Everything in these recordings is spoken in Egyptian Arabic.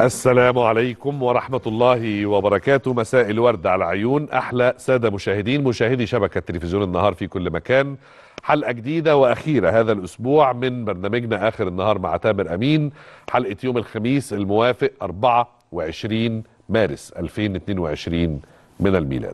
السلام عليكم ورحمة الله وبركاته مساء الورد على عيون أحلى سادة مشاهدين مشاهدي شبكة تلفزيون النهار في كل مكان حلقة جديدة وأخيرة هذا الأسبوع من برنامجنا آخر النهار مع تامر أمين حلقة يوم الخميس الموافق 24 مارس 2022 من الميلاد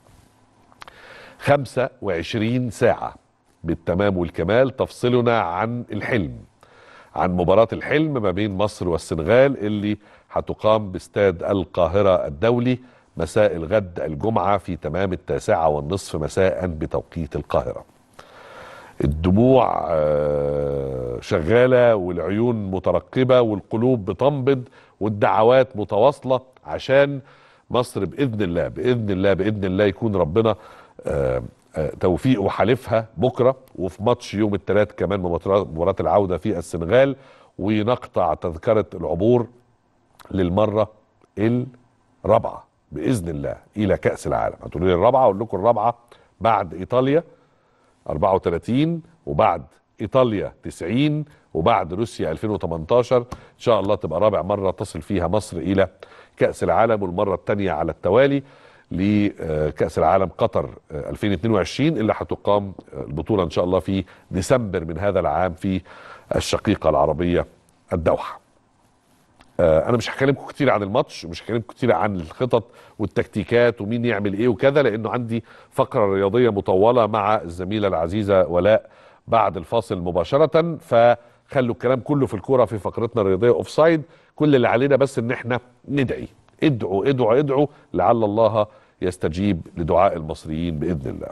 25 ساعة بالتمام والكمال تفصلنا عن الحلم عن مباراة الحلم ما بين مصر والسنغال اللي هتقام باستاد القاهرة الدولي مساء الغد الجمعة في تمام التاسعة والنصف مساء بتوقيت القاهرة الدموع آه، شغالة والعيون مترقبة والقلوب بتنبض والدعوات متواصلة عشان مصر بإذن الله بإذن الله بإذن الله يكون ربنا آه، آه، توفيق وحالفها بكرة وفي ماتش يوم الثلاث كمان مباراة العودة في السنغال ونقطع تذكرة العبور للمرة الرابعة بإذن الله إلى كأس العالم هتقولوا لي الرابعة أقول لكم الرابعة بعد إيطاليا 34 وبعد ايطاليا 90 وبعد روسيا 2018 ان شاء الله تبقى رابع مره تصل فيها مصر الى كاس العالم والمره الثانيه على التوالي لكاس العالم قطر 2022 اللي هتقام البطوله ان شاء الله في ديسمبر من هذا العام في الشقيقه العربيه الدوحه. آه، انا مش هكلمكم كتير عن الماتش ومش هكلمكم كتير عن الخطط والتكتيكات ومين يعمل ايه وكذا لانه عندي فقره رياضيه مطوله مع الزميله العزيزه ولاء بعد الفاصل مباشره فخلوا الكلام كله في الكوره في فقرتنا الرياضيه اوف سايد كل اللي علينا بس ان احنا ندعي ادعوا ادعوا ادعوا لعل الله يستجيب لدعاء المصريين باذن الله.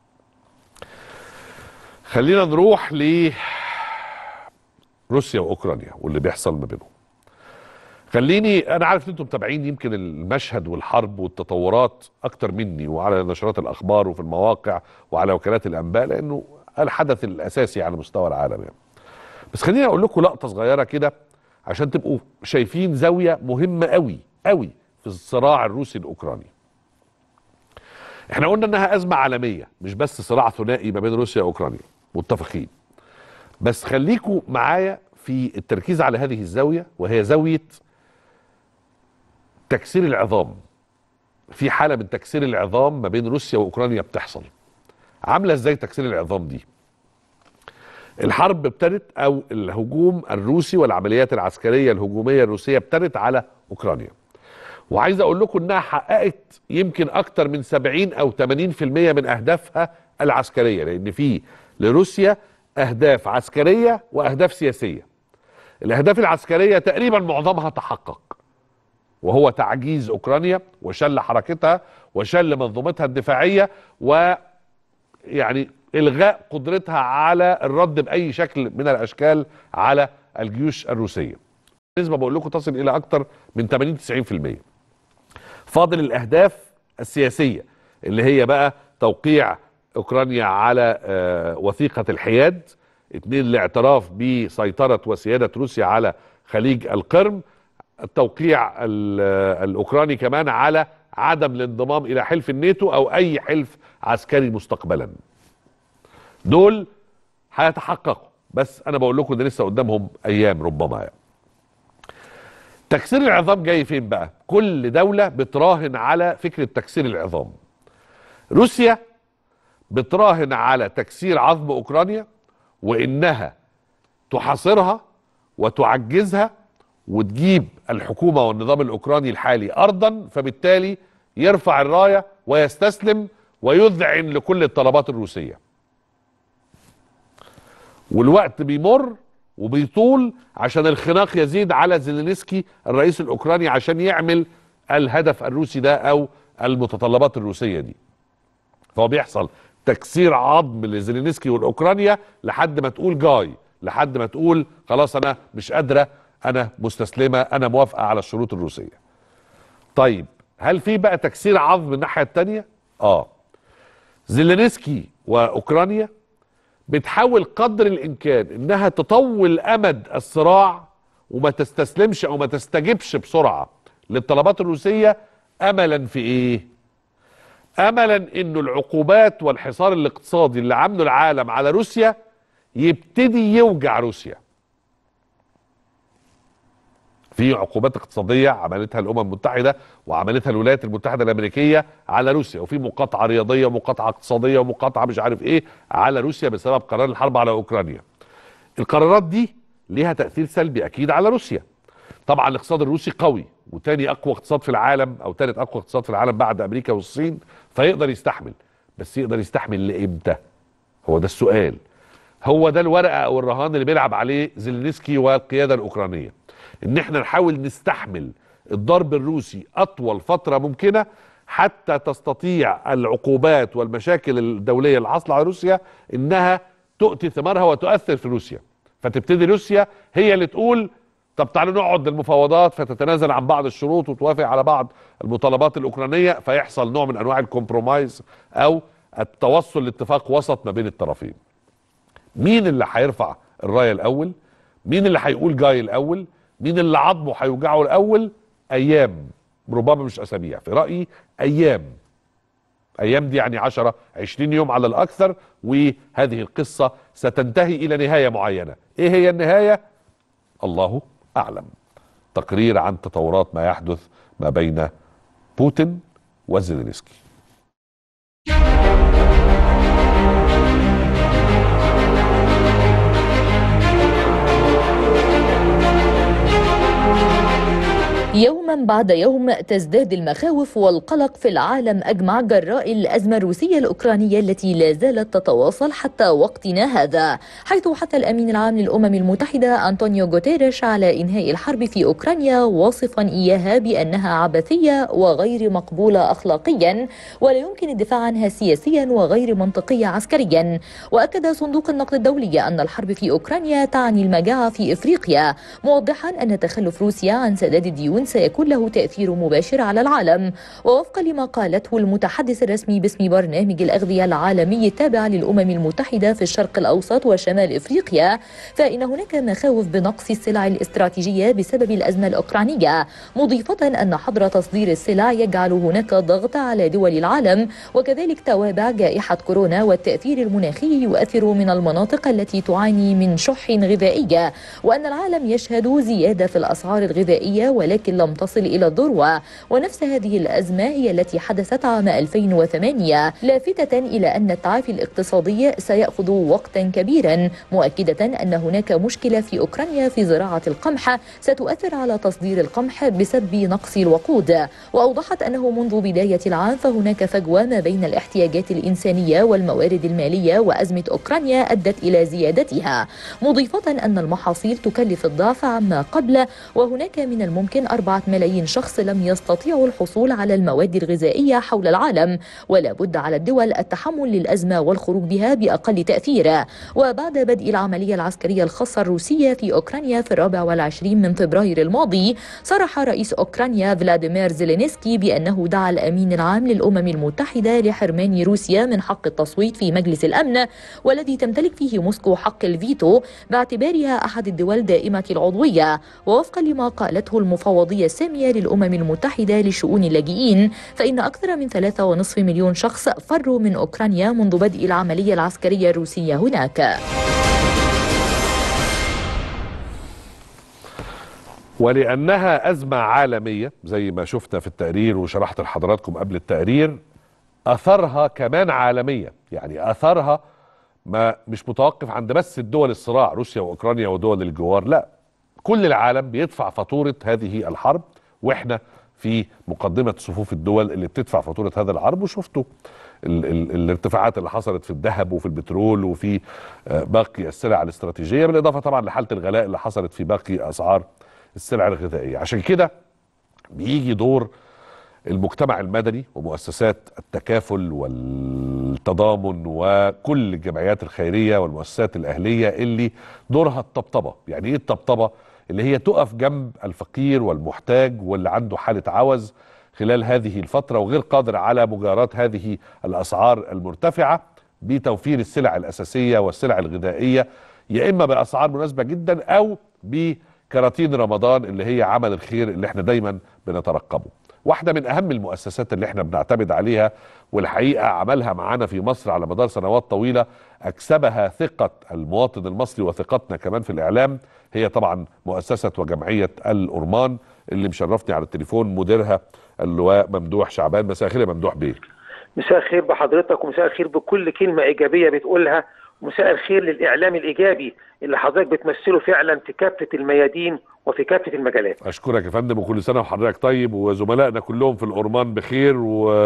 خلينا نروح ل روسيا واوكرانيا واللي بيحصل ما بينهم. خليني انا عارف ان انتم متابعين يمكن المشهد والحرب والتطورات اكتر مني وعلى نشرات الاخبار وفي المواقع وعلى وكالات الانباء لانه الحدث الاساسي على مستوى العالم يعني. بس خليني اقول لكم لقطه صغيره كده عشان تبقوا شايفين زاويه مهمه قوي قوي في الصراع الروسي الاوكراني. احنا قلنا انها ازمه عالميه مش بس صراع ثنائي ما بين روسيا واوكرانيا متفقين. بس خليكم معايا في التركيز على هذه الزاويه وهي زاويه تكسير العظام في حالة من تكسير العظام ما بين روسيا وأوكرانيا بتحصل عاملة ازاي تكسير العظام دي الحرب ابتدت أو الهجوم الروسي والعمليات العسكرية الهجومية الروسية ابتدت على أوكرانيا وعايز أقول لكم إنها حققت يمكن أكتر من 70 أو 80% من أهدافها العسكرية لأن في لروسيا أهداف عسكرية وأهداف سياسية الأهداف العسكرية تقريبا معظمها تحقق وهو تعجيز اوكرانيا وشل حركتها وشل منظومتها الدفاعيه و يعني الغاء قدرتها على الرد باي شكل من الاشكال على الجيوش الروسيه. نسبه بقول لكم تصل الى اكثر من 80 90%. فاضل الاهداف السياسيه اللي هي بقى توقيع اوكرانيا على آه، وثيقه الحياد، اثنين الاعتراف بسيطره وسياده روسيا على خليج القرم، التوقيع ال- الاوكراني كمان على عدم الانضمام الى حلف الناتو او اي حلف عسكري مستقبلا دول هيتحققوا بس انا بقول لكم ده لسه قدامهم ايام ربما يعني. تكسير العظام جاي فين بقى كل دولة بتراهن على فكرة تكسير العظام روسيا بتراهن على تكسير عظم اوكرانيا وانها تحاصرها وتعجزها وتجيب الحكومه والنظام الاوكراني الحالي ارضا فبالتالي يرفع الرايه ويستسلم ويذعن لكل الطلبات الروسيه. والوقت بيمر وبيطول عشان الخناق يزيد على زيلينسكي الرئيس الاوكراني عشان يعمل الهدف الروسي ده او المتطلبات الروسيه دي. فهو بيحصل تكسير عظم لزيلينسكي والاوكرانيا لحد ما تقول جاي لحد ما تقول خلاص انا مش قادره انا مستسلمه انا موافقه على الشروط الروسيه طيب هل في بقى تكسير عظم من الناحيه الثانيه اه زيلينسكي واوكرانيا بتحاول قدر الامكان انها تطول امد الصراع وما تستسلمش او ما تستجبش بسرعه للطلبات الروسيه املا في ايه املا انه العقوبات والحصار الاقتصادي اللي عامله العالم على روسيا يبتدي يوجع روسيا في عقوبات اقتصاديه عملتها الامم المتحده وعملتها الولايات المتحده الامريكيه على روسيا وفي مقاطعه رياضيه ومقاطعه اقتصاديه ومقاطعه مش عارف ايه على روسيا بسبب قرار الحرب على اوكرانيا القرارات دي ليها تاثير سلبي اكيد على روسيا طبعا الاقتصاد الروسي قوي وتاني اقوى اقتصاد في العالم او ثالث اقوى اقتصاد في العالم بعد امريكا والصين فيقدر يستحمل بس يقدر يستحمل لامتى هو ده السؤال هو ده الورقه او الرهان اللي بيلعب عليه زيلينسكي والقياده الاوكرانيه ان احنا نحاول نستحمل الضرب الروسي اطول فتره ممكنه حتى تستطيع العقوبات والمشاكل الدوليه اللي حاصله على روسيا انها تؤتي ثمارها وتؤثر في روسيا فتبتدي روسيا هي اللي تقول طب تعالوا نقعد للمفاوضات فتتنازل عن بعض الشروط وتوافق على بعض المطالبات الاوكرانيه فيحصل نوع من انواع الكومبرومايز او التوصل لاتفاق وسط ما بين الطرفين. مين اللي هيرفع الرايه الاول؟ مين اللي هيقول جاي الاول؟ مين اللي عظمه هيوجعه الاول؟ ايام ربما مش اسابيع في رايي ايام ايام دي يعني 10 20 يوم على الاكثر وهذه القصه ستنتهي الى نهايه معينه ايه هي النهايه الله اعلم تقرير عن تطورات ما يحدث ما بين بوتين وزيلينسكي يوما بعد يوم تزداد المخاوف والقلق في العالم أجمع جراء الأزمة الروسية الأوكرانية التي لا زالت تتواصل حتى وقتنا هذا حيث حث الأمين العام للأمم المتحدة أنطونيو غوتيريش على إنهاء الحرب في أوكرانيا واصفا إياها بأنها عبثية وغير مقبولة أخلاقيا ولا يمكن الدفاع عنها سياسيا وغير منطقية عسكريا وأكد صندوق النقد الدولي أن الحرب في أوكرانيا تعني المجاعة في إفريقيا موضحا أن تخلف روسيا عن سداد الديون سيكون له تأثير مباشر على العالم ووفقا لما قالته المتحدث الرسمي باسم برنامج الأغذية العالمي التابع للأمم المتحدة في الشرق الأوسط وشمال إفريقيا فإن هناك مخاوف بنقص السلع الاستراتيجية بسبب الأزمة الأوكرانية مضيفة أن حظر تصدير السلع يجعل هناك ضغط على دول العالم وكذلك توابع جائحة كورونا والتأثير المناخي يؤثر من المناطق التي تعاني من شح غذائي وأن العالم يشهد زيادة في الأسعار الغذائية ولكن لم تصل إلى الذروة ونفس هذه الأزمة هي التي حدثت عام 2008 لافتة إلى أن التعافي الاقتصادي سيأخذ وقتا كبيرا مؤكدة أن هناك مشكلة في أوكرانيا في زراعة القمح ستؤثر على تصدير القمح بسبب نقص الوقود وأوضحت أنه منذ بداية العام فهناك فجوة ما بين الاحتياجات الإنسانية والموارد المالية وأزمة أوكرانيا أدت إلى زيادتها مضيفة أن المحاصيل تكلف الضعف عما قبل وهناك من الممكن أربعة ملايين شخص لم يستطيعوا الحصول على المواد الغذائية حول العالم ولا بد على الدول التحمل للأزمة والخروج بها بأقل تأثير وبعد بدء العملية العسكرية الخاصة الروسية في أوكرانيا في الرابع والعشرين من فبراير الماضي صرح رئيس أوكرانيا فلاديمير زيلينسكي بأنه دعا الأمين العام للأمم المتحدة لحرمان روسيا من حق التصويت في مجلس الأمن والذي تمتلك فيه موسكو حق الفيتو باعتبارها أحد الدول دائمة العضوية ووفقا لما قالته المفوضية السامية للأمم المتحدة لشؤون اللاجئين فإن أكثر من 3.5 مليون شخص فروا من أوكرانيا منذ بدء العملية العسكرية الروسية هناك ولأنها أزمة عالمية زي ما شفنا في التقرير وشرحت لحضراتكم قبل التقرير أثرها كمان عالمية يعني أثرها ما مش متوقف عند بس الدول الصراع روسيا وأوكرانيا ودول الجوار لا كل العالم بيدفع فاتورة هذه الحرب واحنا في مقدمة صفوف الدول اللي بتدفع فاتورة هذا الحرب وشفتوا ال ال الارتفاعات اللي حصلت في الذهب وفي البترول وفي باقي السلع الاستراتيجية بالإضافة طبعا لحالة الغلاء اللي حصلت في باقي أسعار السلع الغذائية عشان كده بيجي دور المجتمع المدني ومؤسسات التكافل والتضامن وكل الجمعيات الخيرية والمؤسسات الأهلية اللي دورها الطبطبة يعني إيه الطبطبة؟ اللي هي تقف جنب الفقير والمحتاج واللي عنده حالة عوز خلال هذه الفترة وغير قادر على مجاراة هذه الأسعار المرتفعة بتوفير السلع الأساسية والسلع الغذائية يا إما بأسعار مناسبة جدا أو بكراتين رمضان اللي هي عمل الخير اللي احنا دايما بنترقبه واحده من اهم المؤسسات اللي احنا بنعتمد عليها والحقيقه عملها معانا في مصر على مدار سنوات طويله اكسبها ثقه المواطن المصري وثقتنا كمان في الاعلام هي طبعا مؤسسه وجمعيه الأورمان اللي مشرفني على التليفون مديرها اللواء ممدوح شعبان مساء الخير يا ممدوح بيه مساء الخير بحضرتك ومساء الخير بكل كلمة إيجابية بتقولها ومساء الخير للإعلام الإيجابي اللي حضرتك بتمثله فعلا في كافة الميادين وفي كافة المجالات اشكرك يا فندم وكل سنه وحضرتك طيب وزملائنا كلهم في الأورمان بخير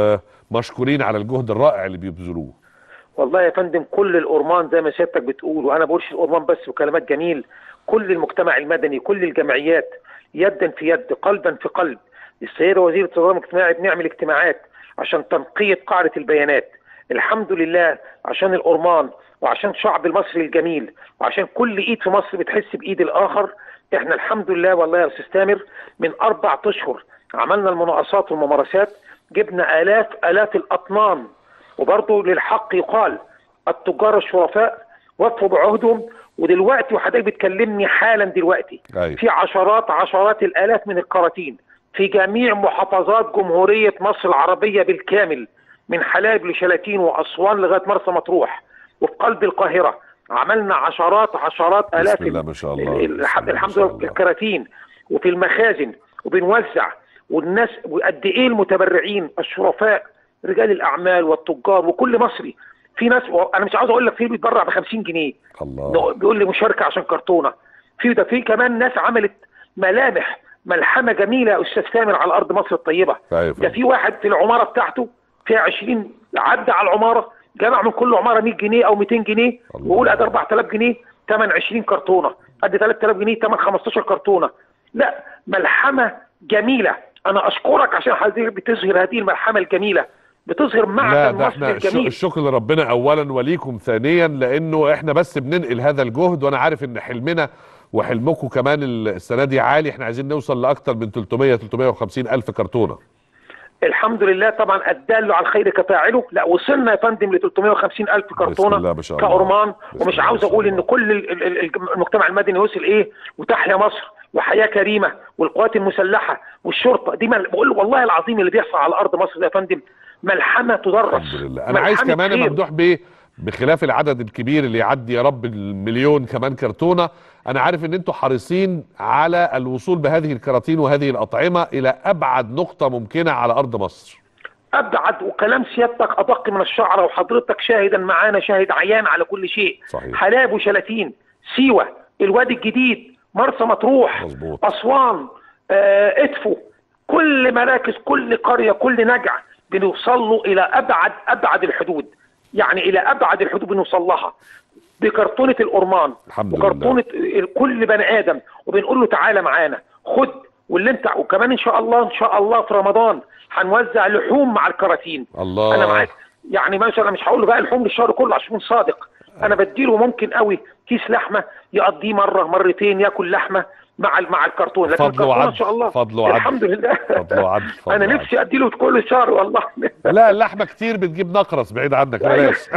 ومشكورين على الجهد الرائع اللي بيبذلوه والله يا فندم كل الأورمان زي ما سيادتك بتقول وأنا بقولش الأورمان بس وكلمات جميل كل المجتمع المدني كل الجمعيات يدا في يد قلبا في قلب السيدة وزيرة التضامن الاجتماعي بنعمل اجتماعات عشان تنقية قاعدة البيانات الحمد لله عشان الأورمان وعشان شعب المصري الجميل وعشان كل ايد في مصر بتحس بايد الاخر احنا الحمد لله والله يا استاذ تامر من اربع اشهر عملنا المناقصات والممارسات جبنا الاف الاف الاطنان وبرضه للحق يقال التجار الشرفاء وفوا بعهدهم ودلوقتي وحضرتك بتكلمني حالا دلوقتي أيوة. في عشرات عشرات الالاف من الكراتين في جميع محافظات جمهوريه مصر العربيه بالكامل من حلايب لشلاتين واسوان لغايه مرسى مطروح وفي قلب القاهره عملنا عشرات عشرات الاف بسم الله ما شاء الله. ال- ال- بسم الله ما الحمد شاء لله الله. الكراتين وفي المخازن وبنوزع والناس وقد ايه المتبرعين الشرفاء رجال الاعمال والتجار وكل مصري في ناس انا مش عاوز اقول لك في بيتبرع ب 50 جنيه الله بيقول لي مشاركه عشان كرتونه في ده في كمان ناس عملت ملامح ملحمه جميله يا استاذ سامر على ارض مصر الطيبه أيوة. ده في واحد في العماره بتاعته فيها 20 عدى على العماره جمع من كل عماره 100 جنيه او 200 جنيه الله. ويقول ادي 4000 جنيه ثمن 20 كرتونه ادي 3000 جنيه ثمن 15 كرتونه لا ملحمه جميله انا اشكرك عشان حضرتك بتظهر هذه الملحمه الجميله بتظهر لا معدن ده مصر احنا الش- الجميل الشكر لربنا اولا وليكم ثانيا لانه احنا بس بننقل هذا الجهد وانا عارف ان حلمنا وحلمكم كمان السنه دي عالي احنا عايزين نوصل لاكثر من 300 350 الف كرتونه الحمد لله طبعا الدال على الخير كفاعله لا وصلنا يا فندم ل 350 الف كرتونه الله ما شاء الله. كأرمان بسم ومش الله عاوز ما شاء اقول الله. ان كل ال- ال- ال- المجتمع المدني وصل ايه وتحيا مصر وحياه كريمه والقوات المسلحه والشرطه دي مل... بقول له والله العظيم اللي بيحصل على ارض مصر ده يا فندم ملحمه تدرس الحمد لله انا عايز ملحمة كمان يا خير. ممدوح بيه بخلاف العدد الكبير اللي يعدي يا رب المليون كمان كرتونه انا عارف ان انتم حريصين على الوصول بهذه الكراتين وهذه الاطعمه الى ابعد نقطه ممكنه على ارض مصر ابعد وكلام سيادتك ادق من الشعر وحضرتك شاهدا معانا شاهد عيان على كل شيء صحيح. حلاب وشلاتين سيوه الوادي الجديد مرسى مطروح مظبوط. اسوان آه ادفو كل مراكز كل قريه كل نجع بنوصل له الى ابعد ابعد الحدود يعني الى ابعد الحدود بنوصل لها بكرتونه الأورمان الحمد وكرتونه ال- كل بني ادم وبنقول له تعالى معانا خد واللي انت وكمان ان شاء الله ان شاء الله في رمضان هنوزع لحوم مع الكراتين الله. انا معاك يعني مثلا مش هقول له بقى لحوم للشهر كله عشان اكون صادق انا بديله ممكن قوي كيس لحمه يقضيه مره مرتين ياكل لحمه مع ال- مع الكرتون لكن فضل الكرتون وعدل. ان شاء الله فضل وعدل. الحمد لله فضل وعدل. فضل انا وعدل. نفسي اديله كل شهر والله لا اللحمه كتير بتجيب نقرس بعيد عنك أيوة. بلاش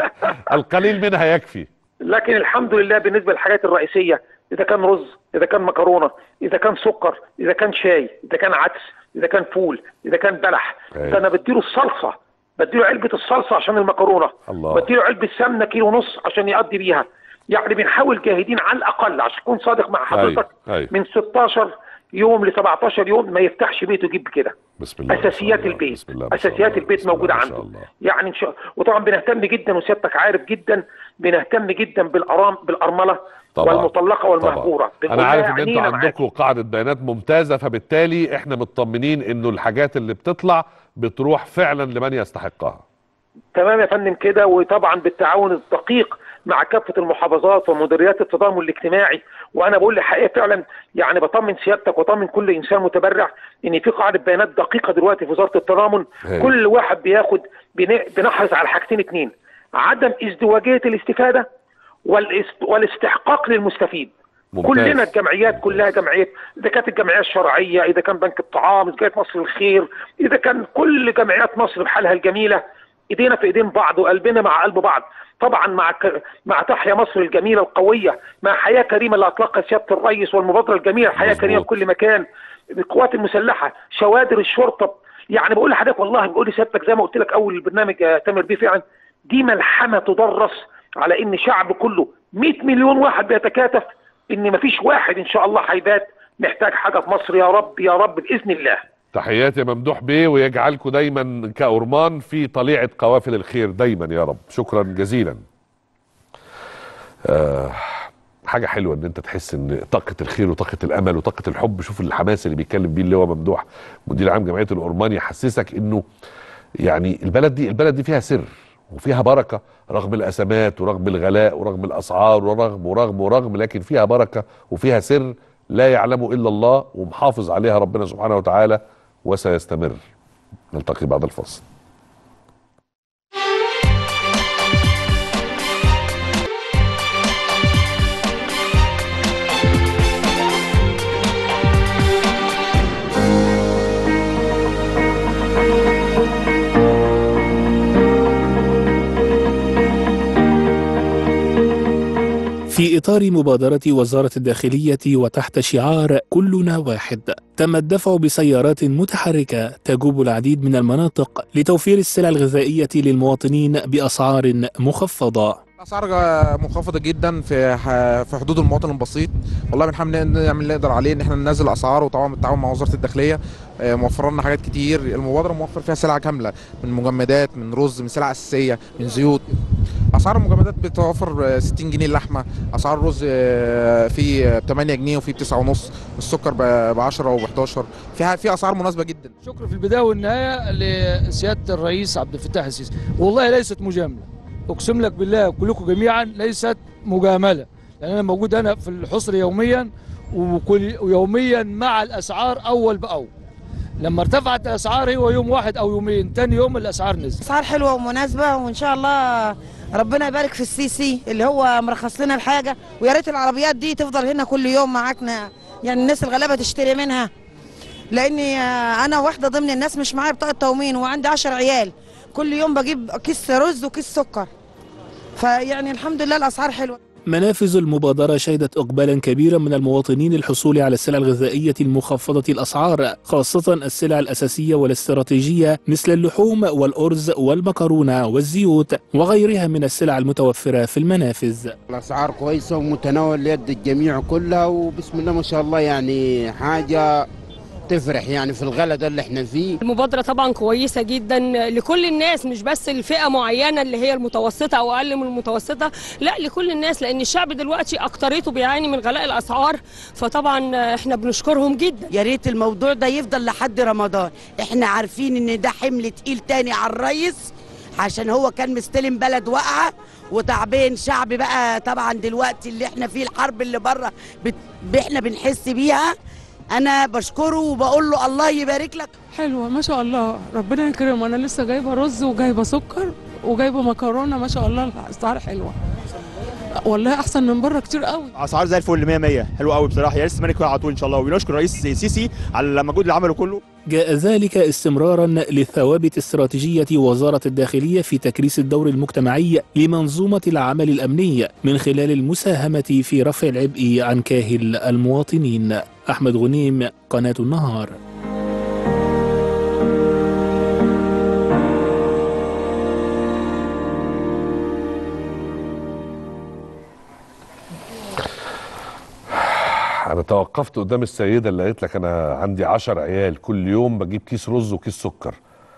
القليل منها يكفي لكن الحمد لله بالنسبه للحاجات الرئيسيه اذا كان رز اذا كان مكرونه اذا كان سكر اذا كان شاي اذا كان عدس اذا كان فول اذا كان بلح أيوة. ده انا بديله الصلصه بديله علبه الصلصه عشان المكرونه الله. بديله علبه سمنه كيلو ونص عشان يقضي بيها يعني بنحاول جاهدين على الاقل عشان اكون صادق مع حضرتك أيوة. أيوة. من 16 يوم ل 17 يوم ما يفتحش بيته يجيب كده بسم الله ما شاء اساسيات الله. البيت بسم الله ما شاء اساسيات الله. البيت بسم الله موجوده ما شاء عنده الله. يعني ان شاء وطبعا بنهتم جدا وسيادتك عارف جدا بنهتم جدا بالارام بالارمله طبعا. والمطلقه والمهجوره طبعا. بنقول انا عارف لها ان انتوا عينينا معاك. عندكم قاعده بيانات ممتازه فبالتالي احنا مطمنين انه الحاجات اللي بتطلع بتروح فعلا لمن يستحقها تمام يا فندم كده وطبعا بالتعاون الدقيق مع كافه المحافظات ومديريات التضامن الاجتماعي وانا بقول الحقيقه فعلا يعني بطمن سيادتك وطمن كل انسان متبرع ان في قاعده بيانات دقيقه دلوقتي في وزاره التضامن هاي. كل واحد بياخد بن- بنحرص على حاجتين اتنين عدم ازدواجيه الاستفاده والاست- والاستحقاق للمستفيد ممتاز. كلنا الجمعيات ممتاز. كلها جمعيات اذا كانت الجمعيه الشرعيه اذا كان بنك الطعام اذا كانت مصر الخير اذا كان كل جمعيات مصر بحالها الجميله ايدينا في ايدين بعض وقلبنا مع قلب بعض طبعا مع ك... مع تحيا مصر الجميله القويه مع حياه كريمه اللي اطلقها سياده الرئيس والمبادره الجميله حياه مظبوط. كريمه في كل مكان القوات المسلحه شوادر الشرطه يعني بقول لحضرتك والله بقول لسيادتك زي ما قلت لك اول البرنامج يا تامر بيه فعلا دي ملحمه تدرس على ان شعب كله 100 مليون واحد بيتكاتف ان مفيش واحد ان شاء الله هيبات محتاج حاجه في مصر يا رب يا رب باذن الله تحياتي يا ممدوح بيه ويجعلكم دايما كأرمان في طليعة قوافل الخير دايما يا رب شكرا جزيلا آه حاجة حلوة ان انت تحس ان طاقة الخير وطاقة الامل وطاقة الحب شوف الحماس اللي بيتكلم بيه اللي هو ممدوح مدير عام جمعية الأرمان يحسسك انه يعني البلد دي البلد دي فيها سر وفيها بركة رغم الأزمات ورغم الغلاء ورغم الأسعار ورغم ورغم ورغم لكن فيها بركة وفيها سر لا يعلمه إلا الله ومحافظ عليها ربنا سبحانه وتعالى وسيستمر نلتقي بعد الفاصل في إطار مبادرة وزارة الداخلية وتحت شعار كلنا واحد تم الدفع بسيارات متحركة تجوب العديد من المناطق لتوفير السلع الغذائية للمواطنين بأسعار مخفضة الاسعار منخفضه جدا في ح- في حدود المواطن البسيط والله بنحاول نعمل اللي نقدر عليه ان احنا ننزل اسعار وطبعا بالتعاون مع وزاره الداخليه آه، موفر لنا حاجات كتير المبادره موفر فيها سلع كامله من مجمدات من رز من سلع اساسيه من زيوت اسعار المجمدات بتوفر آه، 60 جنيه اللحمه اسعار الرز آه، في آه، ب 8 جنيه وفي ب 9 ونص السكر ب 10 وب 11 في ح- في اسعار مناسبه جدا شكر في البدايه والنهايه لسياده الرئيس عبد الفتاح السيسي والله ليست مجامله اقسم لك بالله كلكم جميعا ليست مجامله لان انا موجود هنا في الحصر يوميا وكل ويوميا مع الاسعار اول باول لما ارتفعت الاسعار هو يوم واحد او يومين تاني يوم الاسعار نزلت اسعار حلوه ومناسبه وان شاء الله ربنا يبارك في السيسي اللي هو مرخص لنا الحاجه ويا ريت العربيات دي تفضل هنا كل يوم معاكنا يعني الناس الغلابه تشتري منها لاني آه، انا واحده ضمن الناس مش معايا بطاقه تموين وعندي 10 عيال كل يوم بجيب كيس رز وكيس سكر فيعني الحمد لله الاسعار حلوه منافذ المبادرة شهدت إقبالا كبيرا من المواطنين للحصول على السلع الغذائية المخفضة الأسعار خاصة السلع الأساسية والاستراتيجية مثل اللحوم والأرز والمكرونة والزيوت وغيرها من السلع المتوفرة في المنافذ الاسعار كويسه ومتناول يد الجميع كلها وبسم الله ما شاء الله يعني حاجه تفرح يعني في الغلا ده اللي احنا فيه المبادرة طبعا كويسة جدا لكل الناس مش بس الفئة معينة اللي هي المتوسطة أو أقل من المتوسطة لا لكل الناس لأن الشعب دلوقتي أكتريته بيعاني من غلاء الأسعار فطبعا احنا بنشكرهم جدا يا ريت الموضوع ده يفضل لحد رمضان احنا عارفين ان ده حمل تقيل تاني على الريس عشان هو كان مستلم بلد واقعه وتعبين شعب بقى طبعا دلوقتي اللي احنا فيه الحرب اللي بره بت... احنا بنحس بيها انا بشكره وبقول له الله يبارك لك حلوة ما شاء الله ربنا يكرم انا لسه جايبه رز وجايبه سكر وجايبه مكرونه ما شاء الله الاسعار حلوه والله احسن من بره كتير قوي اسعار زي الفل 100 100 حلو قوي بصراحه يا لسه مالك على طول ان شاء الله ونشكر الرئيس السيسي على المجهود اللي عمله كله جاء ذلك استمرارا للثوابت الاستراتيجية وزارة الداخلية في تكريس الدور المجتمعي لمنظومة العمل الأمني من خلال المساهمة في رفع العبء عن كاهل المواطنين أحمد غنيم قناة النهار انا توقفت قدام السيده اللي قالت لك انا عندي عشر عيال كل يوم بجيب كيس رز وكيس سكر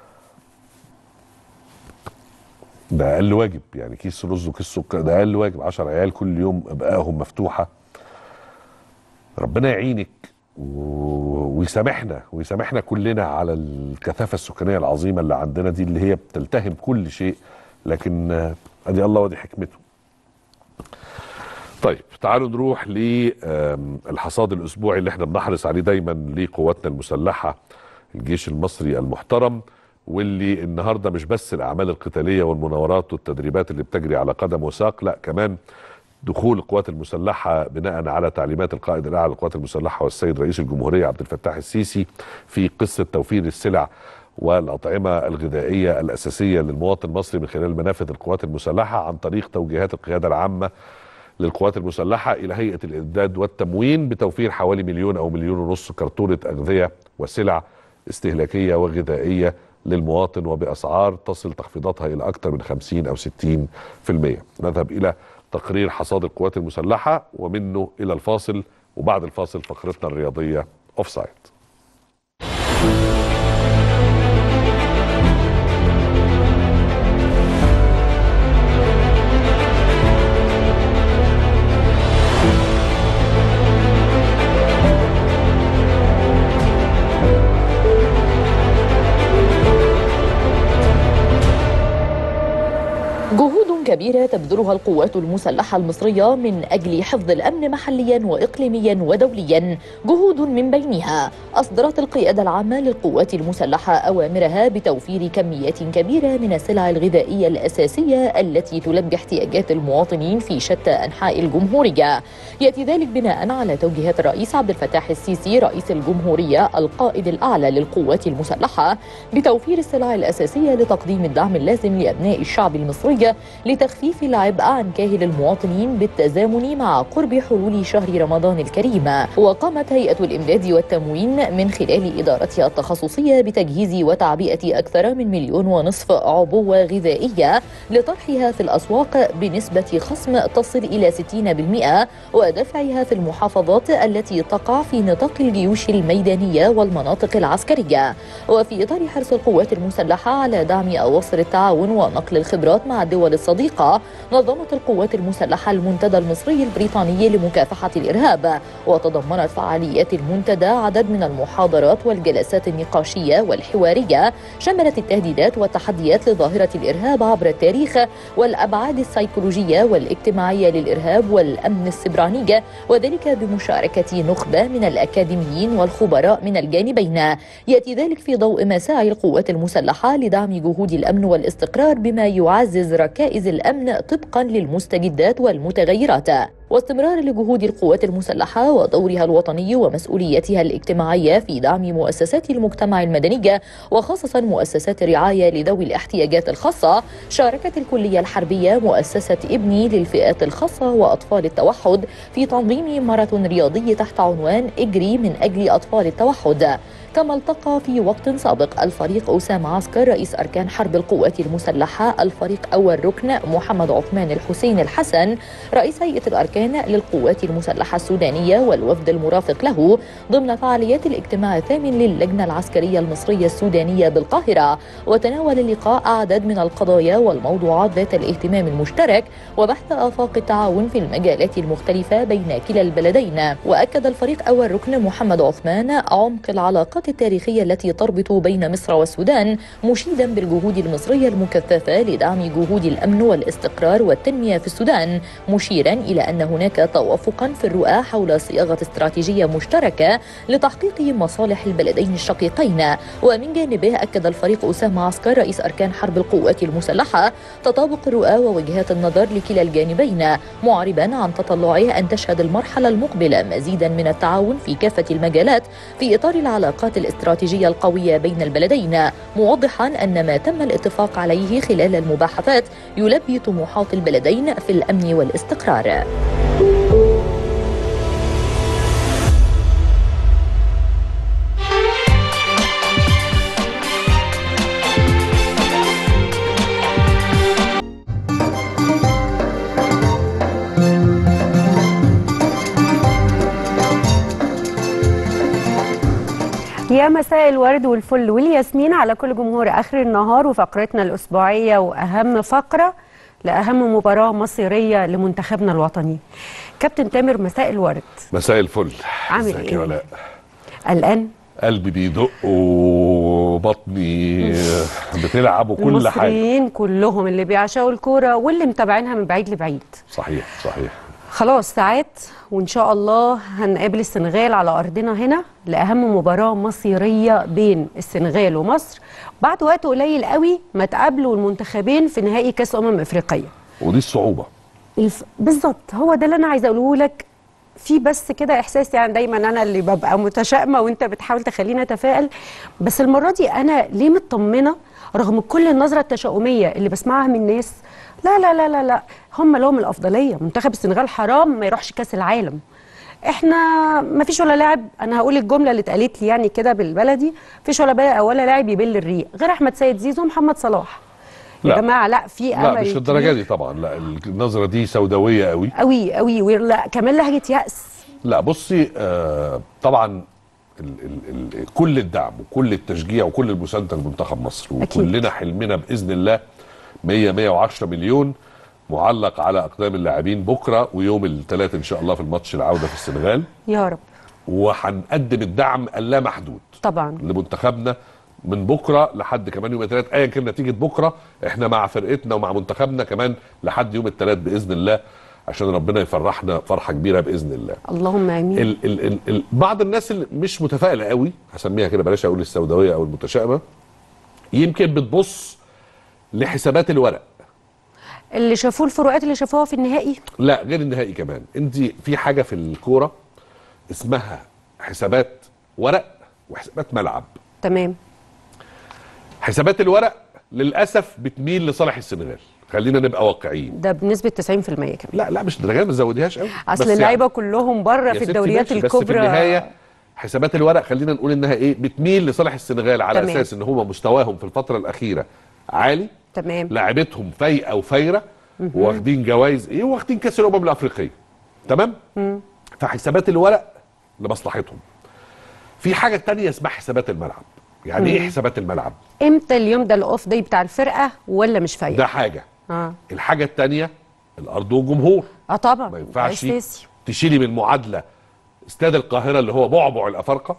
ده اقل واجب يعني كيس رز وكيس سكر ده اقل واجب 10 عيال كل يوم ابقاهم مفتوحه ربنا يعينك و- ويسامحنا ويسامحنا كلنا على الكثافه السكانيه العظيمه اللي عندنا دي اللي هي بتلتهم كل شيء لكن آه، ادي الله ودي حكمته طيب تعالوا نروح للحصاد الاسبوعي اللي احنا بنحرص عليه دايما لقواتنا المسلحه الجيش المصري المحترم واللي النهارده مش بس الاعمال القتاليه والمناورات والتدريبات اللي بتجري على قدم وساق لا كمان دخول القوات المسلحه بناء على تعليمات القائد الاعلى للقوات المسلحه والسيد رئيس الجمهوريه عبد الفتاح السيسي في قصه توفير السلع والأطعمة الغذائية الأساسية للمواطن المصري من خلال منافذ القوات المسلحة عن طريق توجيهات القيادة العامة للقوات المسلحة إلى هيئة الإعداد والتموين بتوفير حوالي مليون أو مليون ونص كرتونة أغذية وسلع استهلاكية وغذائية للمواطن وبأسعار تصل تخفيضاتها إلى أكثر من 50 أو 60% نذهب إلى تقرير حصاد القوات المسلحة ومنه إلى الفاصل وبعد الفاصل فقرتنا الرياضية أوف سايد جهود كبيرة تبذلها القوات المسلحة المصرية من أجل حفظ الأمن محليا وإقليميا ودوليا جهود من بينها أصدرت القيادة العامة للقوات المسلحة أوامرها بتوفير كميات كبيرة من السلع الغذائية الأساسية التي تلبي احتياجات المواطنين في شتى أنحاء الجمهورية يأتي ذلك بناء على توجيهات الرئيس عبد الفتاح السيسي رئيس الجمهورية القائد الأعلى للقوات المسلحة بتوفير السلع الأساسية لتقديم الدعم اللازم لأبناء الشعب المصري لتخفيف العبء عن كاهل المواطنين بالتزامن مع قرب حلول شهر رمضان الكريم وقامت هيئة الإمداد والتموين من خلال إدارتها التخصصية بتجهيز وتعبئة أكثر من مليون ونصف عبوة غذائية لطرحها في الأسواق بنسبة خصم تصل إلى 60% ودفعها في المحافظات التي تقع في نطاق الجيوش الميدانية والمناطق العسكرية وفي إطار حرص القوات المسلحة على دعم أواصر التعاون ونقل الخبرات مع الدول الصديقة نظمت القوات المسلحة المنتدى المصري البريطاني لمكافحة الإرهاب وتضمنت فعاليات المنتدى عدد من المحاضرات والجلسات النقاشية والحوارية شملت التهديدات والتحديات لظاهرة الإرهاب عبر التاريخ والأبعاد السيكولوجية والاجتماعية للإرهاب والأمن السبراني وذلك بمشاركة نخبة من الأكاديميين والخبراء من الجانبين يأتي ذلك في ضوء مساعي القوات المسلحة لدعم جهود الأمن والاستقرار بما يعزز ركائز الأمن طبقا للمستجدات والمتغيرات واستمرار لجهود القوات المسلحة ودورها الوطني ومسؤوليتها الاجتماعية في دعم مؤسسات المجتمع المدني وخاصة مؤسسات الرعاية لذوي الاحتياجات الخاصة شاركت الكلية الحربية مؤسسة ابني للفئات الخاصة وأطفال التوحد في تنظيم ماراثون رياضي تحت عنوان اجري من أجل أطفال التوحد كما التقى في وقت سابق الفريق أسامة عسكر رئيس أركان حرب القوات المسلحة الفريق أول ركن محمد عثمان الحسين الحسن رئيس هيئة الأركان للقوات المسلحة السودانية والوفد المرافق له ضمن فعاليات الاجتماع الثامن للجنة العسكرية المصرية السودانية بالقاهرة وتناول اللقاء أعداد من القضايا والموضوعات ذات الاهتمام المشترك وبحث آفاق التعاون في المجالات المختلفة بين كلا البلدين وأكد الفريق أول ركن محمد عثمان عمق العلاقات التاريخية التي تربط بين مصر والسودان مشيدا بالجهود المصرية المكثفة لدعم جهود الأمن والاستقرار والتنمية في السودان مشيرا إلى أن هناك توافقا في الرؤى حول صياغة استراتيجية مشتركة لتحقيق مصالح البلدين الشقيقين ومن جانبه أكد الفريق أسامة عسكر رئيس أركان حرب القوات المسلحة تطابق الرؤى ووجهات النظر لكلا الجانبين معربا عن تطلعه أن تشهد المرحلة المقبلة مزيدا من التعاون في كافة المجالات في إطار العلاقات الاستراتيجية القوية بين البلدين موضحا أن ما تم الاتفاق عليه خلال المباحثات يلبي طموحات البلدين في الأمن والاستقرار يا مساء الورد والفل والياسمين على كل جمهور اخر النهار وفقرتنا الاسبوعيه واهم فقره لاهم مباراه مصيريه لمنتخبنا الوطني. كابتن تامر مساء الورد. مساء الفل عامل ازيك إيه؟ يا ولاء قلقان؟ قلبي بيدق وبطني بتلعب وكل حاجه المصريين كلهم اللي بيعشقوا الكوره واللي متابعينها من بعيد لبعيد. صحيح صحيح خلاص ساعات وان شاء الله هنقابل السنغال على ارضنا هنا لاهم مباراه مصيريه بين السنغال ومصر بعد وقت قليل قوي ما تقابلوا المنتخبين في نهائي كاس امم افريقيه ودي الصعوبه الف... بالظبط هو ده اللي انا عايزه اقوله لك في بس كده احساس يعني دايما انا اللي ببقى متشائمه وانت بتحاول تخليني اتفائل بس المره دي انا ليه مطمنه رغم كل النظره التشاؤميه اللي بسمعها من الناس لا لا لا لا لا هم لهم الافضليه منتخب السنغال حرام ما يروحش كاس العالم احنا ما فيش ولا لاعب انا هقول الجمله اللي اتقالت لي يعني كده بالبلدي فيش ولا بقى ولا لاعب يبل الريق غير احمد سيد زيزو ومحمد صلاح يا لا. جماعه لا في امل لا مش للدرجه دي طبعا لا النظره دي سوداويه قوي قوي قوي ولا كمان لهجه يأس لا بصي آه طبعا ال ال ال كل الدعم وكل التشجيع وكل المسانده لمنتخب مصر أكيد. وكلنا حلمنا باذن الله 100 110 مليون معلق على اقدام اللاعبين بكره ويوم الثلاث ان شاء الله في الماتش العوده في السنغال يا رب وهنقدم الدعم اللامحدود طبعا لمنتخبنا من بكره لحد كمان يوم الثلاث ايا كان نتيجه بكره احنا مع فرقتنا ومع منتخبنا كمان لحد يوم الثلاث باذن الله عشان ربنا يفرحنا فرحه كبيره باذن الله اللهم امين ال ال ال ال بعض الناس اللي مش متفائله قوي هسميها كده بلاش اقول السوداويه او المتشائمه يمكن بتبص لحسابات الورق اللي شافوه الفروقات اللي شافوها في النهائي لا غير النهائي كمان انت في حاجه في الكوره اسمها حسابات ورق وحسابات ملعب تمام حسابات الورق للاسف بتميل لصالح السنغال خلينا نبقى واقعيين ده بنسبه 90% كمان لا لا مش درجات ما تزوديهاش قوي اصل بس اللعيبه كلهم بره يا في ستي الدوريات ماشي، بس في الكبرى النهايه حسابات الورق خلينا نقول انها ايه بتميل لصالح السنغال على تمام. اساس ان هم مستواهم في الفتره الاخيره عالي تمام لاعبتهم فايقه وفايره مهم. واخدين جوائز ايه واخدين كاس الامم الافريقيه تمام مم. فحسابات الورق لمصلحتهم في حاجه تانية اسمها حسابات الملعب يعني ايه مم. حسابات الملعب امتى اليوم ده الاوف داي بتاع الفرقه ولا مش فايق ده حاجه اه الحاجه التانية الارض والجمهور اه طبعا ما ينفعش أساسي. تشيلي من المعادله استاد القاهره اللي هو بعبع الافارقه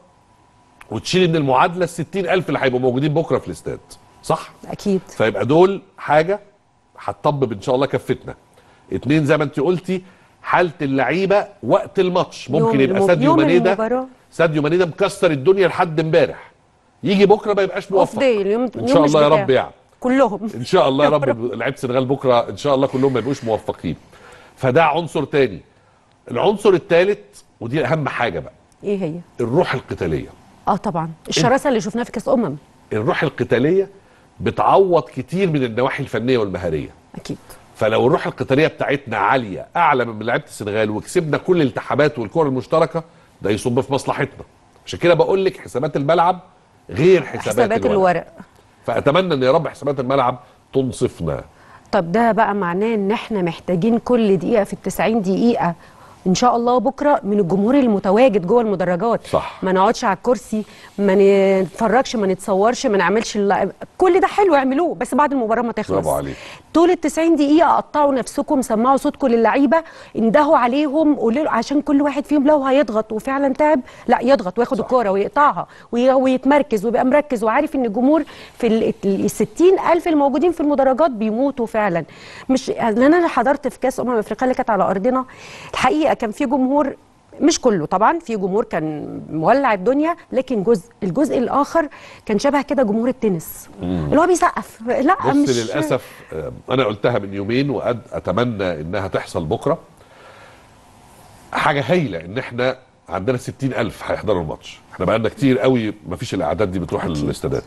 وتشيلي من المعادله ال 60000 اللي هيبقوا موجودين بكره في الاستاد صح اكيد فيبقى دول حاجه هتطبب ان شاء الله كفتنا اتنين زي ما انت قلتي حاله اللعيبه وقت الماتش ممكن يوم يبقى الم- ساديو يوم ماني ده المباراة. ساديو ماني ده مكسر الدنيا لحد امبارح يجي بكره ما يبقاش اوف موفق داي اليوم ان يوم شاء مش الله يا بتاعه. رب يعني كلهم ان شاء الله يا رب لعيبه السنغال بكره ان شاء الله كلهم ما يبقوش موفقين فده عنصر تاني العنصر الثالث ودي اهم حاجه بقى ايه هي الروح القتاليه اه طبعا الشراسه اللي شفناها في كاس امم الروح القتاليه بتعوض كتير من النواحي الفنيه والمهاريه اكيد فلو الروح القتاليه بتاعتنا عاليه اعلى من لعيبه السنغال وكسبنا كل الالتحامات والكره المشتركه ده يصب في مصلحتنا عشان كده بقول لك حسابات الملعب غير حسابات, حسابات الورق. الورق فاتمنى ان يا رب حسابات الملعب تنصفنا طب ده بقى معناه ان احنا محتاجين كل دقيقه في التسعين دقيقه ان شاء الله بكره من الجمهور المتواجد جوه المدرجات صح. ما نقعدش على الكرسي ما نتفرجش ما نتصورش ما نعملش الل- كل ده حلو اعملوه بس بعد المباراه ما تخلص برافو عليك طول ال 90 دقيقة قطعوا نفسكم سمعوا صوتكم للعيبة اندهوا عليهم قولوا عشان كل واحد فيهم لو هيضغط وفعلا تعب لا يضغط وياخد الكورة ويقطعها وي- ويتمركز ويبقى مركز وعارف ان الجمهور في ال- ال 60 ألف الموجودين في المدرجات بيموتوا فعلا مش لأن أنا حضرت في كأس أمم أفريقيا اللي كانت على أرضنا الحقيقة كان في جمهور مش كله طبعا في جمهور كان مولع الدنيا لكن جزء الجزء الاخر كان شبه كده جمهور التنس مم. اللي هو بيسقف لا بص مش للاسف آه، انا قلتها من يومين واتمنى انها تحصل بكره حاجه هايله ان احنا عندنا 60000 هيحضروا الماتش احنا بقالنا كتير قوي ما فيش الاعداد دي بتروح الاستادات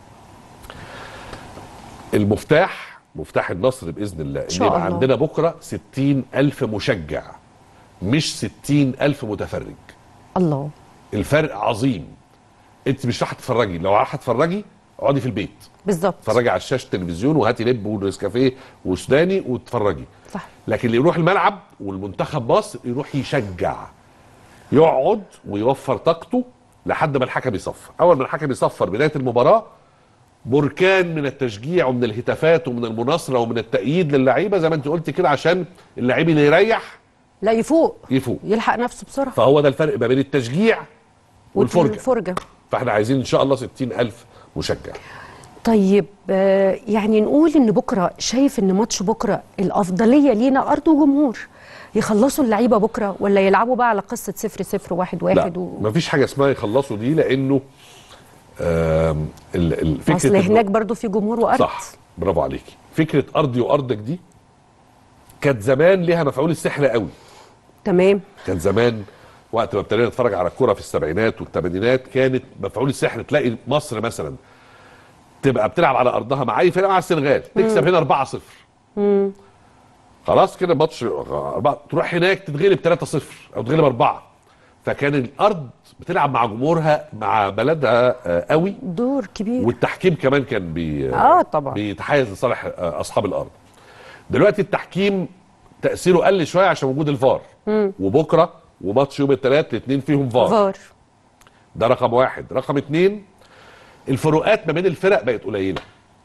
المفتاح مفتاح النصر باذن الله ان شاء يبقى الله. عندنا بكره 60000 مشجع مش 60000 متفرج الله الفرق عظيم انت مش راح تتفرجي لو راح تتفرجي اقعدي في البيت بالظبط اتفرجي على الشاشه التلفزيون وهاتي لب ونسكافيه وسوداني واتفرجي صح لكن اللي يروح الملعب والمنتخب مصر يروح يشجع يقعد ويوفر طاقته لحد ما الحكم يصفر اول ما الحكم يصفر بدايه المباراه بركان من التشجيع ومن الهتافات ومن المناصره ومن التأييد للعيبه زي ما انت قلت كده عشان اللعيب اللي يريح لا يفوق يفوق يلحق نفسه بسرعه فهو ده الفرق ما بين التشجيع والفرجه الفرجه فاحنا عايزين ان شاء الله 60000 مشجع طيب آه، يعني نقول ان بكره شايف ان ماتش بكره الافضليه لينا ارض وجمهور يخلصوا اللعيبه بكره ولا يلعبوا بقى على قصه صفر صفر واحد واحد لا و... مفيش حاجه اسمها يخلصوا دي لانه آم، ال- ال- فكره اصل إنه- هناك برضو في جمهور وارض صح برافو عليكي فكره ارضي وارضك دي كانت زمان ليها مفعول السحر قوي تمام كان زمان وقت ما ابتدينا نتفرج على الكوره في السبعينات والثمانينات كانت مفعول السحر تلاقي مصر مثلا تبقى بتلعب على ارضها مع اي فرقه مع السنغال تكسب هنا 4-0 مم. خلاص كده ماتش أربعة تروح هناك تتغلب 3-0 او تتغلب 4 فكان الارض بتلعب مع جمهورها مع بلدها آه، قوي دور كبير والتحكيم كمان كان بي اه طبعا بيتحيز لصالح آه، اصحاب الارض دلوقتي التحكيم تاثيره قل شويه عشان وجود الفار مم. وبكره وماتش يوم الثلاث الاثنين فيهم فار فار ده رقم واحد رقم اتنين الفروقات ما بين الفرق بقت قليله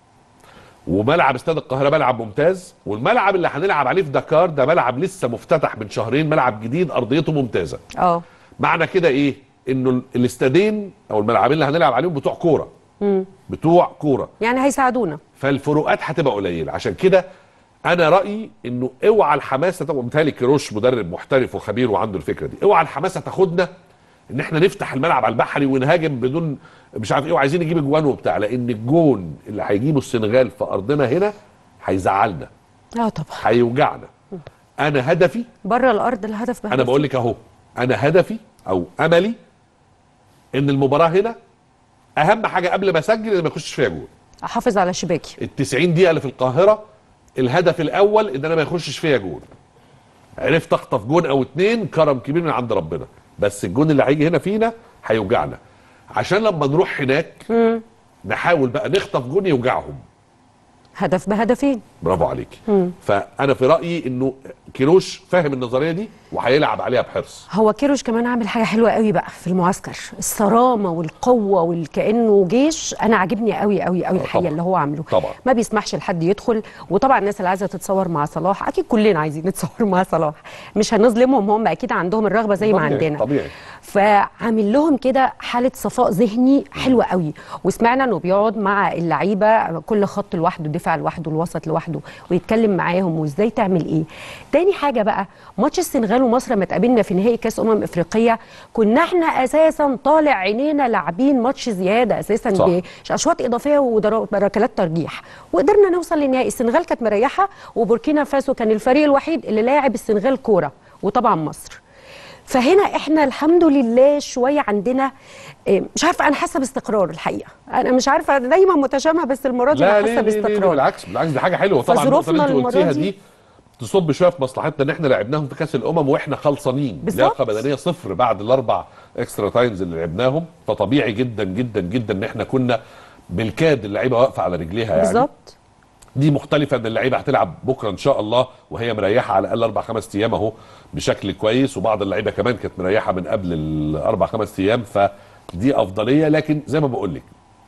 وملعب استاد القاهره ملعب ممتاز والملعب اللي هنلعب عليه في دكار ده ملعب لسه مفتتح من شهرين ملعب جديد ارضيته ممتازه اه معنى كده ايه انه ال- الاستادين او الملعبين اللي هنلعب عليهم بتوع كوره مم. بتوع كوره يعني هيساعدونا فالفروقات هتبقى قليله عشان كده انا رايي انه اوعى الحماسه طبعا متهيألي كيروش مدرب محترف وخبير وعنده الفكره دي اوعى الحماسه تاخدنا ان احنا نفتح الملعب على البحري ونهاجم بدون مش عارف ايه وعايزين نجيب اجوان وبتاع لان الجون اللي هيجيبه السنغال في ارضنا هنا هيزعلنا اه طبعا هيوجعنا انا هدفي بره الارض الهدف بهدف انا بقول لك اهو انا هدفي او املي ان المباراه هنا اهم حاجه قبل ما اسجل ان ما يخشش فيها جول احافظ على شباكي ال 90 دقيقه اللي في القاهره الهدف الاول ان انا ما يخشش فيا جون عرفت اخطف جون او اتنين كرم كبير من عند ربنا بس الجون اللي هيجي هنا فينا هيوجعنا عشان لما نروح هناك مم. نحاول بقى نخطف جون يوجعهم هدف بهدفين برافو عليك مم. فانا في رايي انه كيروش فاهم النظريه دي وهيلعب عليها بحرص هو كيروش كمان عامل حاجه حلوه قوي بقى في المعسكر الصرامه والقوه والكانه جيش انا عاجبني قوي قوي قوي الحقيقه طبعاً. اللي هو عامله طبعا ما بيسمحش لحد يدخل وطبعا الناس اللي عايزه تتصور مع صلاح اكيد كلنا عايزين نتصور مع صلاح مش هنظلمهم هم اكيد عندهم الرغبه زي ما طبيعي، عندنا طبيعي فعامل لهم كده حاله صفاء ذهني حلوه قوي وسمعنا انه بيقعد مع اللعيبه كل خط لوحده دفاع لوحده الوسط لوحده ويتكلم معاهم وازاي تعمل ايه تاني حاجه بقى ماتش السنغال ومصر لما اتقابلنا في نهائي كاس امم افريقيه كنا احنا اساسا طالع عينينا لاعبين ماتش زياده اساسا صح. باشواط اضافيه وركلات ترجيح وقدرنا نوصل للنهائي السنغال كانت مريحه وبوركينا فاسو كان الفريق الوحيد اللي لاعب السنغال كوره وطبعا مصر فهنا احنا الحمد لله شويه عندنا إيه، مش عارفه انا حاسه باستقرار الحقيقه انا مش عارفه دايما متشابهه بس المره دي لا انا ليه حاسه ليه ليه باستقرار بالعكس بالعكس دي حاجه حلوه طبعا النقطه اللي فظروفنا انت المرة قلتيها دي- دي تصب شويه في مصلحتنا ان احنا لعبناهم في كاس الامم واحنا خلصانين بالظبط. لياقه بدنيه صفر بعد الاربع اكسترا تايمز اللي لعبناهم فطبيعي جدا جدا جدا ان احنا كنا بالكاد اللعيبه واقفه على رجليها يعني بالظبط دي مختلفه ان اللعيبه هتلعب بكره ان شاء الله وهي مريحه على الاقل اربع خمس ايام اهو بشكل كويس وبعض اللعيبه كمان كانت مريحه من قبل الاربع خمس ايام فدي افضليه لكن زي ما بقول لك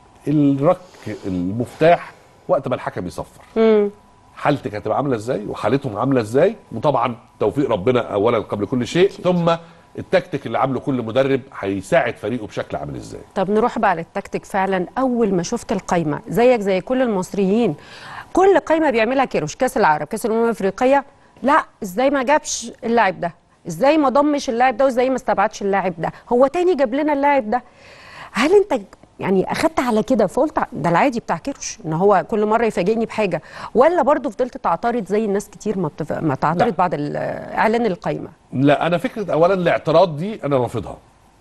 الرك المفتاح وقت ما الحكم يصفر مم. حالتك هتبقى عامله ازاي وحالتهم عامله ازاي وطبعا توفيق ربنا اولا قبل كل شيء ثم التكتيك اللي عامله كل مدرب هيساعد فريقه بشكل عامل ازاي طب نروح بقى للتكتيك فعلا اول ما شفت القايمه زيك زي كل المصريين كل قايمه بيعملها كيروش كاس العرب كاس الامم الافريقيه لا ازاي ما جابش اللاعب ده ازاي ما ضمش اللاعب ده وازاي ما استبعدش اللاعب ده هو تاني جاب لنا اللاعب ده هل انت يعني اخدت على كده فقلت ده العادي بتاع كيروش ان هو كل مره يفاجئني بحاجه ولا برضو فضلت تعترض زي الناس كتير ما, بتف... ما تعترض لا. بعد ال- اعلان القايمه لا انا فكره اولا الاعتراض دي انا رافضها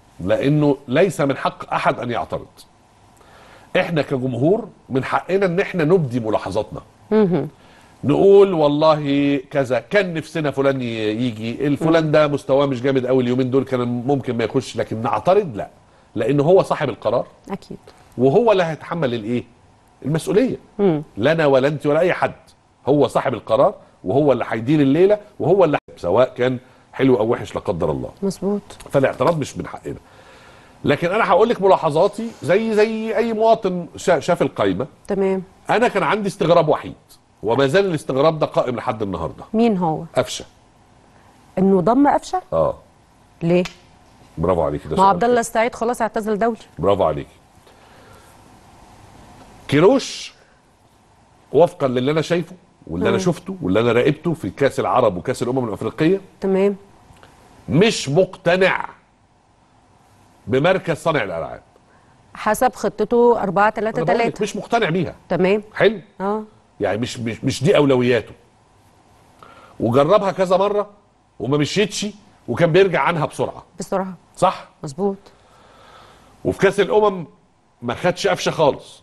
لانه ليس من حق احد ان يعترض احنا كجمهور من حقنا ان احنا نبدي ملاحظاتنا مهم. نقول والله كذا كان نفسنا فلان ي- يجي الفلان ده مستواه مش جامد قوي اليومين دول كان ممكن ما يخش لكن نعترض لا لان هو صاحب القرار اكيد وهو اللي هيتحمل الايه المسؤوليه مم. لنا ولا انت ولا اي حد هو صاحب القرار وهو اللي هيدير الليله وهو اللي سواء كان حلو او وحش لا قدر الله مظبوط فالاعتراض مش من حقنا لكن انا هقول لك ملاحظاتي زي زي اي مواطن شا- شاف القايمه تمام انا كان عندي استغراب وحيد وما زال الاستغراب ده قائم لحد النهارده مين هو قفشه انه ضم قفشه اه ليه برافو عليك ده ما سؤال عبد الله السعيد خلاص اعتزل دولي برافو عليك كيروش وفقا للي انا شايفه واللي انا مم. شفته واللي انا راقبته في كاس العرب وكاس الامم الافريقيه تمام مش مقتنع بمركز صانع الالعاب حسب خطته 4 3 أنا بقول لك 3 مش مقتنع بيها تمام حلو اه يعني مش مش مش دي اولوياته وجربها كذا مره وما مشيتش وكان بيرجع عنها بسرعه بسرعه صح مظبوط وفي كاس الامم ما خدش قفشه خالص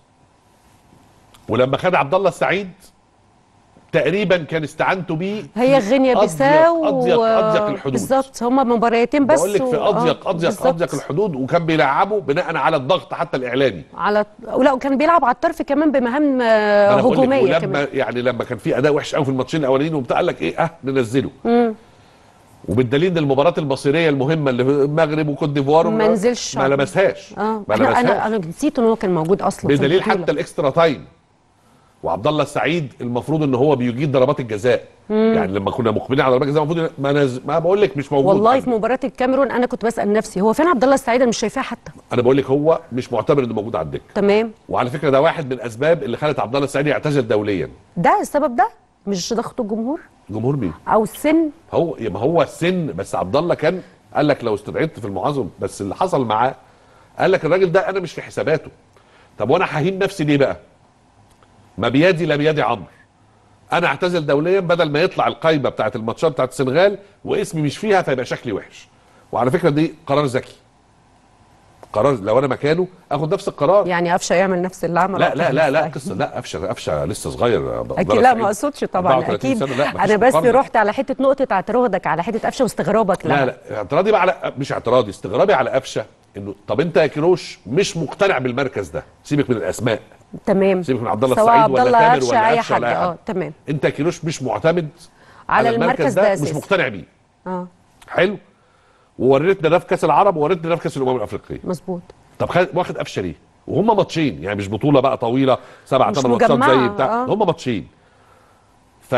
ولما خد عبد الله السعيد تقريبا كان استعانته بيه هي غينيا أضيق- بيساو اضيق و- اضيق الحدود بالظبط هما مباريتين بس بقول لك في و- اضيق آه، اضيق بالظبط. اضيق الحدود وكان بيلعبه بناء على الضغط حتى الاعلامي على ولا وكان بيلعب على الطرف كمان بمهام آه، ما أنا بقول لك هجوميه ولما كمان يعني لما كان في اداء وحش قوي في الماتشين الاولانيين وبتاع قال لك ايه اه ننزله مم. وبالدليل ان المباراه المصيريه المهمه اللي في المغرب وكوت ديفوار ما نزلش ما لمسهاش اه ما احنا انا لمسهاش انا نسيت ان هو كان موجود اصلا في بدليل البطولة. حتى الاكسترا تايم وعبد الله السعيد المفروض ان هو بيجيد ضربات الجزاء مم. يعني لما كنا مقبلين على ضربات الجزاء المفروض ما نز... ما بقول لك مش موجود والله في مباراه الكاميرون انا كنت بسال نفسي هو فين عبد الله السعيد انا مش شايفاه حتى انا بقول لك هو مش معتبر انه موجود على الدكه تمام وعلى فكره ده واحد من الاسباب اللي خلت عبد الله السعيد يعتزل دوليا ده السبب ده مش ضغط الجمهور جمهور مين او السن هو ما هو السن بس عبد الله كان قال لك لو استدعيت في المعظم بس اللي حصل معاه قال لك الراجل ده انا مش في حساباته طب وانا ههين نفسي ليه بقى ما بيدي لا بيدي عمرو انا اعتزل دوليا بدل ما يطلع القايمه بتاعت الماتشات بتاعت السنغال واسمي مش فيها فيبقى شكلي وحش وعلى فكره دي قرار ذكي قرار لو انا مكانه اخد نفس القرار يعني قفشه يعمل نفس اللي عمله لا عبد لا الله لا لا السعيد. قصه لا قفشه قفشه لسه صغير عبد الله اكيد لا السعيد. ما اقصدش طبعا 34 اكيد سنة، لا، مفيش انا بس مقارنة. رحت على حته نقطه اعتراضك على حته قفشه واستغرابك لا لا اعتراضي بقى على مش اعتراضي استغرابي على قفشه انه طب انت يا كيروش مش مقتنع بالمركز ده سيبك من الاسماء تمام سيبك من عبد الله سواء السعيد عبد ولا الله تامر قفشه ولا اي قفشه حد ولا اي اه حد تمام انت يا كيروش مش معتمد على المركز ده مش أساسي. مقتنع بيه اه حلو ووريتنا ده في كاس العرب ووريتنا ده في كاس الامم الافريقيه مظبوط طب خد واخد قفشه ليه وهم ماتشين يعني مش بطوله بقى طويله سبع مش ثمان ماتشات مجمعة، زي بتاع آه. هم ماتشين ف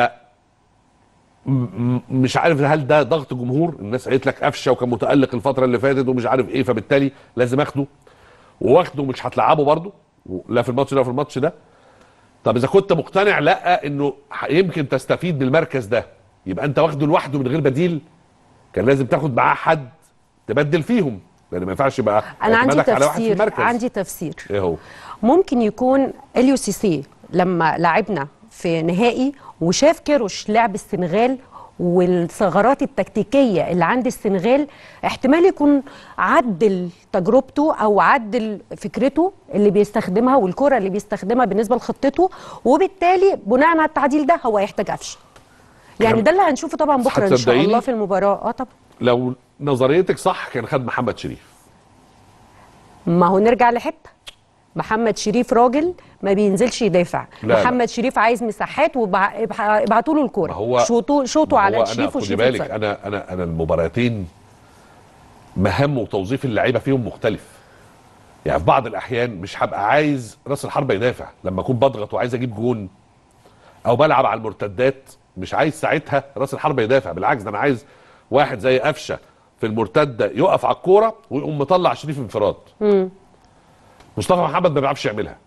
م- م- مش عارف هل ده ضغط جمهور الناس قالت لك قفشه وكان متالق الفتره اللي فاتت ومش عارف ايه فبالتالي لازم اخده واخده مش هتلعبه برضه لا في الماتش ده ولا في الماتش ده طب اذا كنت مقتنع لا انه ح- يمكن تستفيد بالمركز ده يبقى انت واخده لوحده من غير بديل كان لازم تاخد معاه حد تبدل فيهم لان ما ينفعش يبقى انا عندي اعتمادك على واحد في تفسير المركز عندي تفسير ايه هو ممكن يكون اليو سي سي لما لعبنا في نهائي وشاف كيروش لعب السنغال والثغرات التكتيكيه اللي عند السنغال احتمال يكون عدل تجربته او عدل فكرته اللي بيستخدمها والكره اللي بيستخدمها بالنسبه لخطته وبالتالي بناء على التعديل ده هو هيحتاج قفشه يعني كلام- ده اللي هنشوفه طبعا بكره ان شاء هتصدقيني؟ الله في المباراه اه طبعا لو نظريتك صح كان خد محمد شريف ما هو نرجع لحته محمد شريف راجل ما بينزلش يدافع لا، لا. محمد شريف عايز مساحات وابعتوا له الكوره هو شوطوا شوطوا ما على هو انا شريف خدي وشريف بالك يتصرف. انا انا انا المباراتين مهام وتوظيف اللعيبه فيهم مختلف يعني في بعض الاحيان مش هبقى عايز راس الحربه يدافع لما اكون بضغط وعايز اجيب جون او بلعب على المرتدات مش عايز ساعتها راس الحربه يدافع بالعكس ده انا عايز واحد زي قفشه في المرتده يقف على الكوره ويقوم مطلع شريف انفراد مم. مصطفى محمد ما بيعرفش يعملها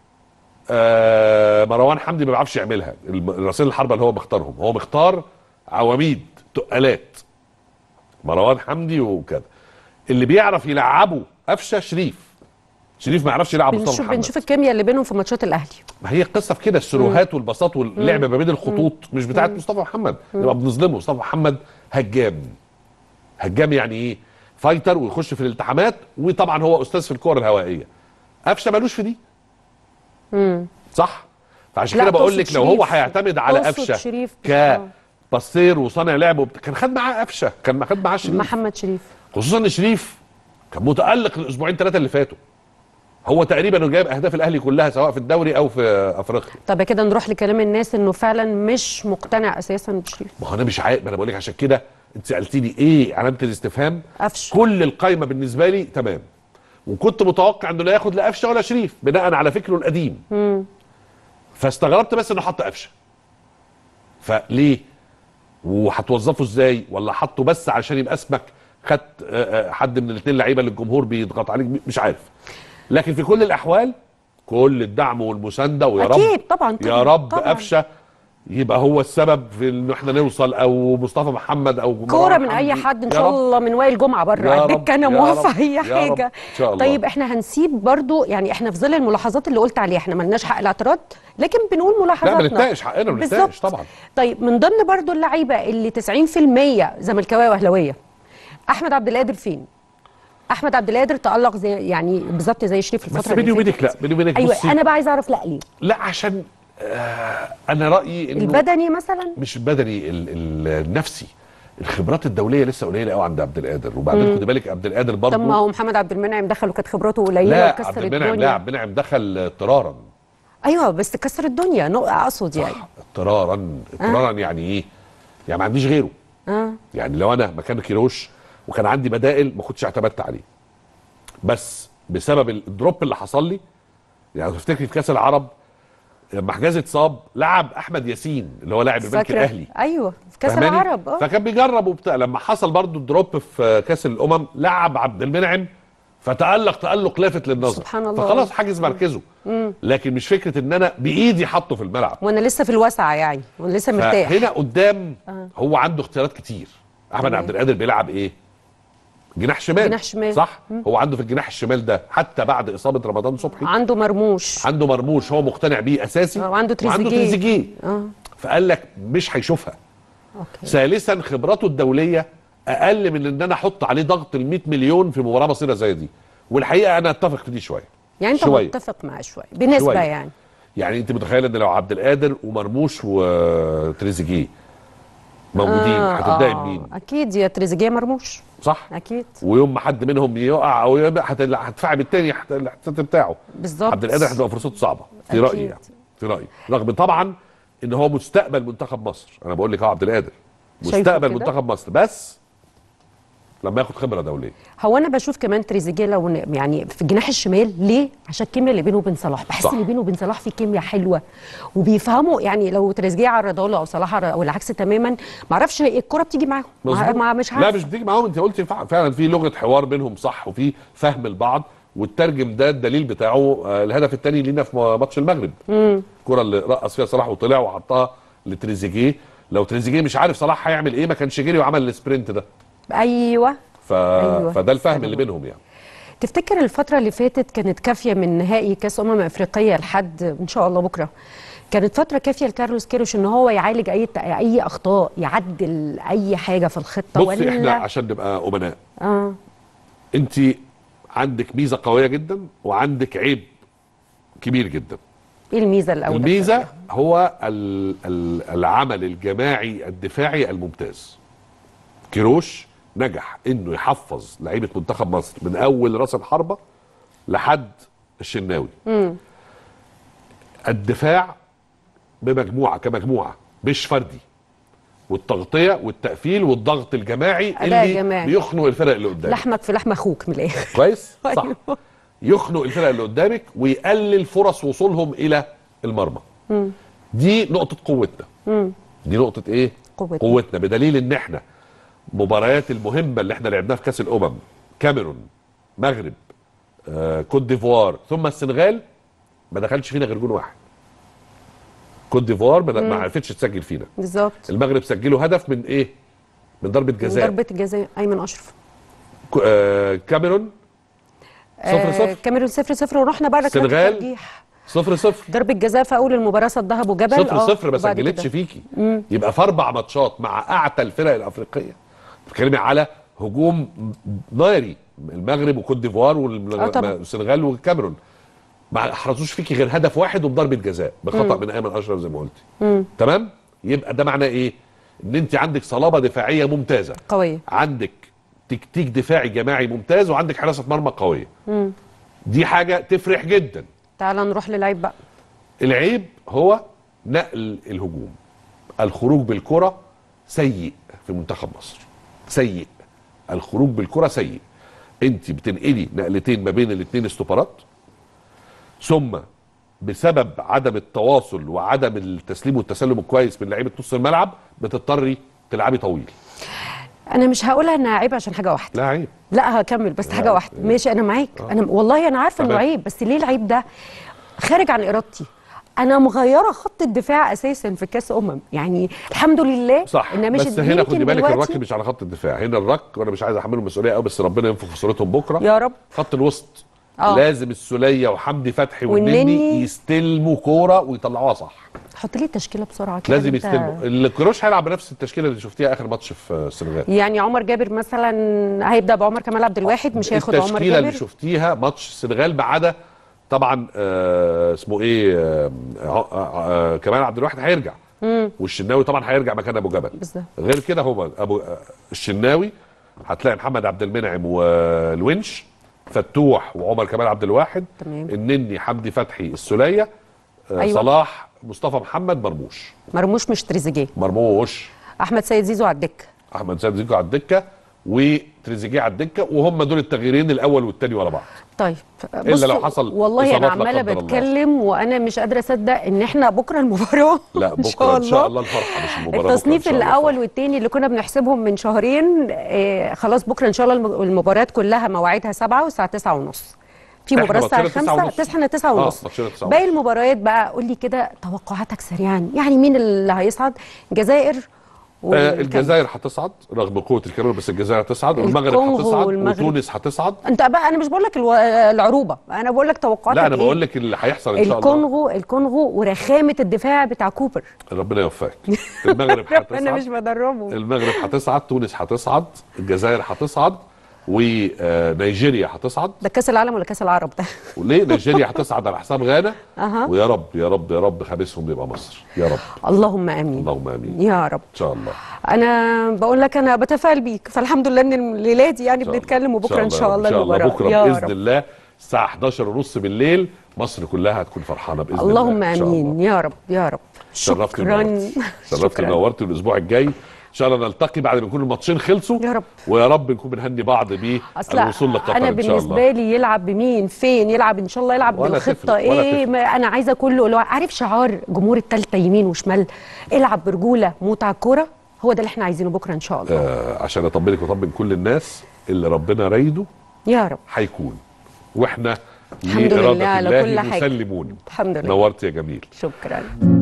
آه مروان حمدي ما بيعرفش يعملها الم- راسين الحربه اللي هو مختارهم هو مختار عواميد تقالات مروان حمدي وكده اللي بيعرف يلعبه قفشه شريف شريف ما يعرفش يلعب مصطفى بنشوف محمد بنشوف الكيمياء اللي بينهم في ماتشات الاهلي ما هي القصه في كده السروهات والبساط واللعب ما بين الخطوط مش بتاعت مصطفى محمد نبقى بنظلمه مصطفى محمد هجام هجام يعني ايه فايتر ويخش في الالتحامات وطبعا هو استاذ في الكور الهوائيه قفشه مالوش في دي مم. صح فعشان لا، كده بقول تقصد لك لو هو شريف. هيعتمد على تقصد قفشه شريف مش- آه. كبصير وصانع لعب وبت... كان خد معاه قفشه كان خد معاه شريف محمد شريف خصوصا ان شريف كان متالق الاسبوعين ثلاثه اللي فاتوا هو تقريبا جايب اهداف الاهلي كلها سواء في الدوري او في افريقيا طب كده نروح لكلام الناس انه فعلا مش مقتنع اساسا بشريف ما هو انا مش عارف ما انا بقول لك عشان كده انت سالتيني ايه علامه الاستفهام قفشه كل القايمه بالنسبه لي تمام وكنت متوقع انه لا ياخد لا قفشه ولا شريف بناء على فكره القديم مم. فاستغربت بس انه حط قفشه فليه وهتوظفه ازاي ولا حطه بس عشان يبقى اسمك خدت آه، آه، حد من الاثنين لعيبه اللي الجمهور بيضغط عليك مش عارف لكن في كل الاحوال كل الدعم والمسانده ويا رب اكيد طبعا طبعا يا رب طبعا. قفشه يبقى هو السبب في ان احنا نوصل او مصطفى محمد او كوره مروان من اي حمدي. حد ان يا شاء رب. الله من وائل جمعه بره يا على رب، الدكه انا يا موافقه رب، اي يا رب. حاجه إن شاء الله. طيب احنا هنسيب برضو يعني احنا في ظل الملاحظات اللي قلت عليها احنا ملناش حق الاعتراض لكن بنقول لا ملاحظاتنا بنتناقش حقنا بنتناقش بالظبط. طبعا طيب من ضمن برضو اللعيبه اللي 90% زملكاويه واهلاويه احمد عبد القادر فين احمد عبد القادر تالق زي يعني بالظبط زي شريف الفتره بس بيني اللي وبينك فاتت. لا بيني وبينك ايوه بصي انا بقى عايزه اعرف لا ليه لا عشان آه انا رايي انه البدني مثلا مش البدني ال- ال- النفسي الخبرات الدوليه لسه قليله قوي عند عبد القادر وبعدين مم. خدي بالك عبد القادر طب ما برضه هو محمد عبد المنعم دخل وكانت خبراته قليله لا وكسر عبد المنعم لا الدنيا عبد المنعم دخل اضطرارا ايوه بس كسر الدنيا نق- اقصد يعني اضطرارا اضطرارا يعني ايه؟ يعني ما عنديش غيره اه يعني لو انا مكان كيروش وكان عندي بدائل ما كنتش اعتمدت عليه بس بسبب الدروب اللي حصل لي يعني تفتكري في كاس العرب لما حجازي اتصاب لعب احمد ياسين اللي هو لاعب البنك فاكرة؟ الاهلي ايوه في كاس فاهماني؟ العرب اه فكان بيجرب وبتاع لما حصل برضو الدروب في كاس الامم لعب عبد المنعم فتالق تالق لافت للنظر سبحان الله. فخلاص حاجز مركزه مم. لكن مش فكره ان انا بايدي حطه في الملعب وانا لسه في الوسعه يعني وانا لسه مرتاح فهنا قدام آه. هو عنده اختيارات كتير احمد تمام. عبد القادر بيلعب ايه جناح شمال جناح شمال. صح مم. هو عنده في الجناح الشمال ده حتى بعد اصابه رمضان صبحي عنده مرموش عنده مرموش هو مقتنع بيه اساسي آه، وعنده وعنده تريزيجيه. تريزيجيه اه فقال لك مش هيشوفها اوكي ثالثا خبراته الدوليه اقل من ان انا احط عليه ضغط ال 100 مليون في مباراه بسيطه زي دي والحقيقه انا اتفق في دي شويه يعني انت شوية. متفق معاه شويه بنسبه شوية. يعني يعني انت متخيل ان لو عبد القادر ومرموش وتريزيجيه موجودين آه، هتبداي آه. بمين اكيد يا تريزيجيه مرموش صح اكيد ويوم ما حد منهم يقع او يبقى هت- هتدفعي بالتاني هت- الاحتياطي بتاعه بالظبط عبد القادر هتبقى فرصته صعبه في أكيد. رايي يعني في رايي رغم طبعا ان هو مستقبل منتخب مصر انا بقول لك اهو عبد القادر شايفه مستقبل كده؟ منتخب مصر بس لما ياخد خبره دوليه هو انا بشوف كمان تريزيجيه لو ن- يعني في الجناح الشمال ليه عشان الكيمياء اللي بينه وبين صلاح بحس صح. اللي بينه وبين صلاح في كيمياء حلوه وبيفهموا يعني لو تريزيجيه عرضها له او صلاح عرض- او العكس تماما ما اعرفش الكره بتيجي معاهم ما مظبوط. ما- مش عارف لا مش بتيجي معاهم انت قلتي فع- فعلا في لغه حوار بينهم صح وفي فهم البعض والترجم ده الدليل بتاعه آه، الهدف الثاني لينا في ماتش المغرب مم. الكره اللي رقص فيها صلاح وطلع وحطها لتريزيجيه لو تريزيجيه مش عارف صلاح هيعمل ايه ما كانش جري وعمل السبرنت ده ايوه ف... أيوة. فده الفهم اللي بينهم يعني تفتكر الفترة اللي فاتت كانت كافية من نهائي كأس أمم أفريقية لحد إن شاء الله بكرة كانت فترة كافية لكارلوس كيروش إن هو يعالج أي أي أخطاء يعدل أي حاجة في الخطة بصي ولا احنا عشان نبقى امناء آه انت عندك ميزه قويه جدا وعندك عيب كبير جدا إيه الميزة الأول الميزه هو ال- ال- العمل الجماعي الدفاعي الممتاز كيروش نجح انه يحفظ لعيبه منتخب مصر من اول راس الحربه لحد الشناوي مم. الدفاع بمجموعه كمجموعه مش فردي والتغطيه والتقفيل والضغط الجماعي أداء اللي جماعي. بيخنق الفرق اللي قدامك لحمك في لحم أخوك من الآخر كويس صح أيوة. يخنق الفرق اللي قدامك ويقلل فرص وصولهم الى المرمى مم. دي نقطه قوتنا مم. دي نقطه ايه قوتنا. قوتنا بدليل ان احنا مباريات المهمه اللي احنا لعبناها في كاس الامم كاميرون مغرب آه، كوت ديفوار ثم السنغال ما دخلش فينا غير جون واحد كوت ديفوار ما ما مم. عرفتش تسجل فينا بالظبط المغرب سجلوا هدف من ايه من ضربه من جزاء ضربة الجزاء أيمن أشرف كو- آه، كاميرون صفر آه صفر كاميرون صفر صفر ورحنا بقى ركلات السنغال الترجيح صفر صفر ضربة جزاء في أول المباراة صدها أبو جبل صفر آه، صفر ما وبعد سجلتش كده. فيكي مم. يبقى في اربع ماتشات مع اعتى الفرق الافريقيه بتتكلمي على هجوم ناري المغرب وكوت ديفوار آه طبعا. والسنغال والكاميرون ما حرزوش فيكي غير هدف واحد وبضربه جزاء بخطا مم. من ايمن اشرف زي ما قلتي مم. تمام يبقى ده معناه ايه ان انت عندك صلابه دفاعيه ممتازه قوية عندك تكتيك دفاعي جماعي ممتاز وعندك حراسه مرمى قويه مم. دي حاجه تفرح جدا تعال نروح للعيب بقى العيب هو نقل الهجوم الخروج بالكرة سيء في منتخب مصر سيء الخروج بالكرة سيء انت بتنقلي نقلتين ما بين الاثنين استوبرات ثم بسبب عدم التواصل وعدم التسليم والتسلم الكويس من لعيبه نص الملعب بتضطري تلعبي طويل انا مش هقولها انها عيب عشان حاجه واحده لا عيب لا هكمل بس لا، حاجه واحده إيه. ماشي انا معاك آه. انا والله انا عارفه انه تمام. عيب بس ليه العيب ده خارج عن ارادتي انا مغيره خط الدفاع اساسا في كاس امم يعني الحمد لله صح انها مشيت بس هنا يمكن خدي بالك دلوقتي- الرك مش على خط الدفاع هنا الرك وانا مش عايز احمله المسؤوليه قوي بس ربنا ينفخ في صورتهم بكره يا رب خط الوسط آه. لازم السوليه وحمدي فتحي والنني والنني. يستلموا كوره ويطلعوها صح حط لي التشكيله بسرعه كده لازم أنت- يستلموا الكروش هيلعب بنفس التشكيله اللي شفتيها اخر ماتش في السنغال يعني عمر جابر مثلا هيبدا بعمر كمال عبد الواحد مش هياخد عمر التشكيله اللي جابر شفتيها ماتش السنغال ما عدا طبعا آه اسمه ايه آه آه آه كمال عبد الواحد هيرجع مم. والشناوي طبعا هيرجع مكان ابو جبل بالظبط غير كده هو ابو آه، الشناوي هتلاقي محمد عبد المنعم والونش فتوح وعمر كمال عبد الواحد تمام النني حمدي فتحي السوليه آه أيوة. أيوة. صلاح مصطفى محمد مرموش مرموش مش تريزيجيه مرموش احمد سيد زيزو على الدكه احمد سيد زيكو على الدكه وتريزيجيه على الدكه وهم دول التغييرين الاول والثاني ورا بعض طيب إلا بصوا، لو حصل والله انا إصابات لا عماله قدر الله. بتكلم وانا مش قادره اصدق ان احنا بكره المباراه لا إن شاء بكره ان شاء الله. الله الفرحه مش المباراه بكرة إن التصنيف شاء الله الاول والثاني اللي كنا بنحسبهم من شهرين آه خلاص بكره ان شاء الله الم- المباريات كلها مواعيدها 7 والساعه 9 ونص في إحنا مباراه الساعه ماتشنا 9 5 ونص. تصحى 9 اه ونص ماتشنا 9 باقي ونص. المباريات بقى قول لي كده توقعاتك سريعا يعني مين اللي هيصعد الجزائر آه والكاميرون. الجزائر هتصعد رغم قوه الكاميرون بس الجزائر هتصعد والمغرب الكونغو هتصعد والمغرب. وتونس هتصعد انت بقى انا مش بقول لك الو... العروبه انا بقول لك توقعاتك لا انا إيه؟ بقول لك اللي هيحصل ان شاء الله الكونغو الكونغو ورخامه الدفاع بتاع كوبر ربنا يوفقك المغرب انا مش هتصعد بدربه المغرب هتصعد تونس هتصعد الجزائر هتصعد ونيجيريا هتصعد ده كاس العالم ولا كاس العرب ده وليه نيجيريا هتصعد على حساب غانا اها ويا رب يا رب يا رب خامسهم يبقى مصر يا رب اللهم امين اللهم امين يا رب ان شاء الله انا بقول لك انا بتفائل بيك فالحمد لله ان الليله دي يعني إن شاء الله. بنتكلم وبكره ان شاء الله ان شاء الله المباراه بكره يا باذن رب الله الساعه 11 ونص بالليل مصر كلها هتكون فرحانه باذن اللهم الله إن شاء الله. امين يا رب يا رب شرفتي شكرا ونورتي شرفتي ونورتي الاسبوع الجاي ان شاء الله نلتقي بعد ما يكون الماتشين خلصوا يا رب ويا رب نكون بنهني بعض اصل بالوصول لقطر انا ان شاء الله بالنسبه لي يلعب بمين فين يلعب ان شاء الله يلعب ولا بالخطه تفرق، ولا ايه تفرق. ما انا عايزه كله لو عارف شعار جمهور التالتة يمين وشمال العب برجوله موت على الكوره هو ده اللي احنا عايزينه بكره ان شاء الله آه عشان اطمنك واطمن كل الناس اللي ربنا رايده يا رب هيكون واحنا الحمد لإرادة لله على الله كل حاجة. مسلمون الحمد لله نورت يا جميل شكرا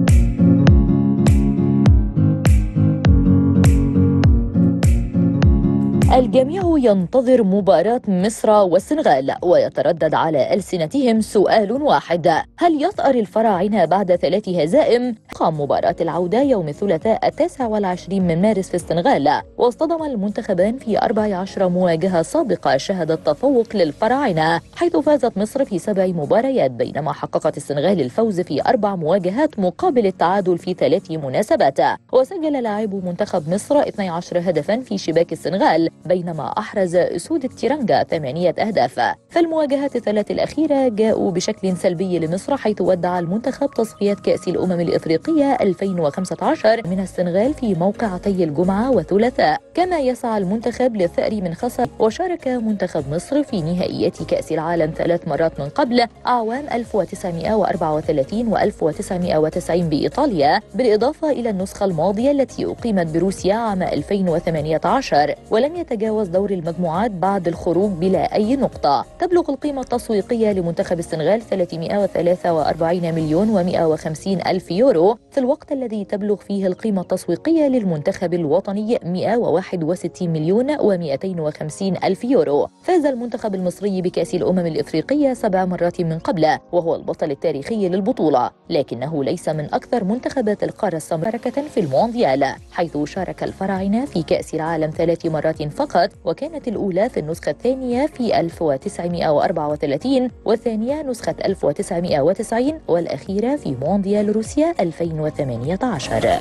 الجميع ينتظر مباراة مصر والسنغال ويتردد على ألسنتهم سؤال واحد هل يثأر الفراعنة بعد ثلاث هزائم؟ قام مباراة العودة يوم الثلاثاء التاسع والعشرين من مارس في السنغال واصطدم المنتخبان في 14 مواجهة سابقة شهدت تفوق للفراعنة حيث فازت مصر في سبع مباريات بينما حققت السنغال الفوز في أربع مواجهات مقابل التعادل في ثلاث مناسبات وسجل لاعبو منتخب مصر 12 هدفا في شباك السنغال بينما أحرز أسود التيرانجا ثمانية أهداف فالمواجهات الثلاث الأخيرة جاءوا بشكل سلبي لمصر حيث ودع المنتخب تصفيات كأس الأمم الإفريقية 2015 من السنغال في موقعتي الجمعة والثلاثاء كما يسعى المنتخب للثأر من خسر وشارك منتخب مصر في نهائيات كأس العالم ثلاث مرات من قبل أعوام 1934 و 1990 بإيطاليا بالإضافة إلى النسخة الماضية التي أقيمت بروسيا عام 2018 ولم يتجاوز دور المجموعات بعد الخروج بلا أي نقطة تبلغ القيمة التسويقية لمنتخب السنغال 343 مليون و150 ألف يورو في الوقت الذي تبلغ فيه القيمة التسويقية للمنتخب الوطني 161 مليون و250 ألف يورو فاز المنتخب المصري بكأس الأمم الإفريقية سبع مرات من قبل وهو البطل التاريخي للبطولة لكنه ليس من أكثر منتخبات القارة مشاركة في المونديال حيث شارك الفراعنة في كأس العالم ثلاث مرات فقط وكانت الأولى في النسخة الثانية في 1934 والثانية نسخة 1990 والأخيرة في مونديال روسيا 2018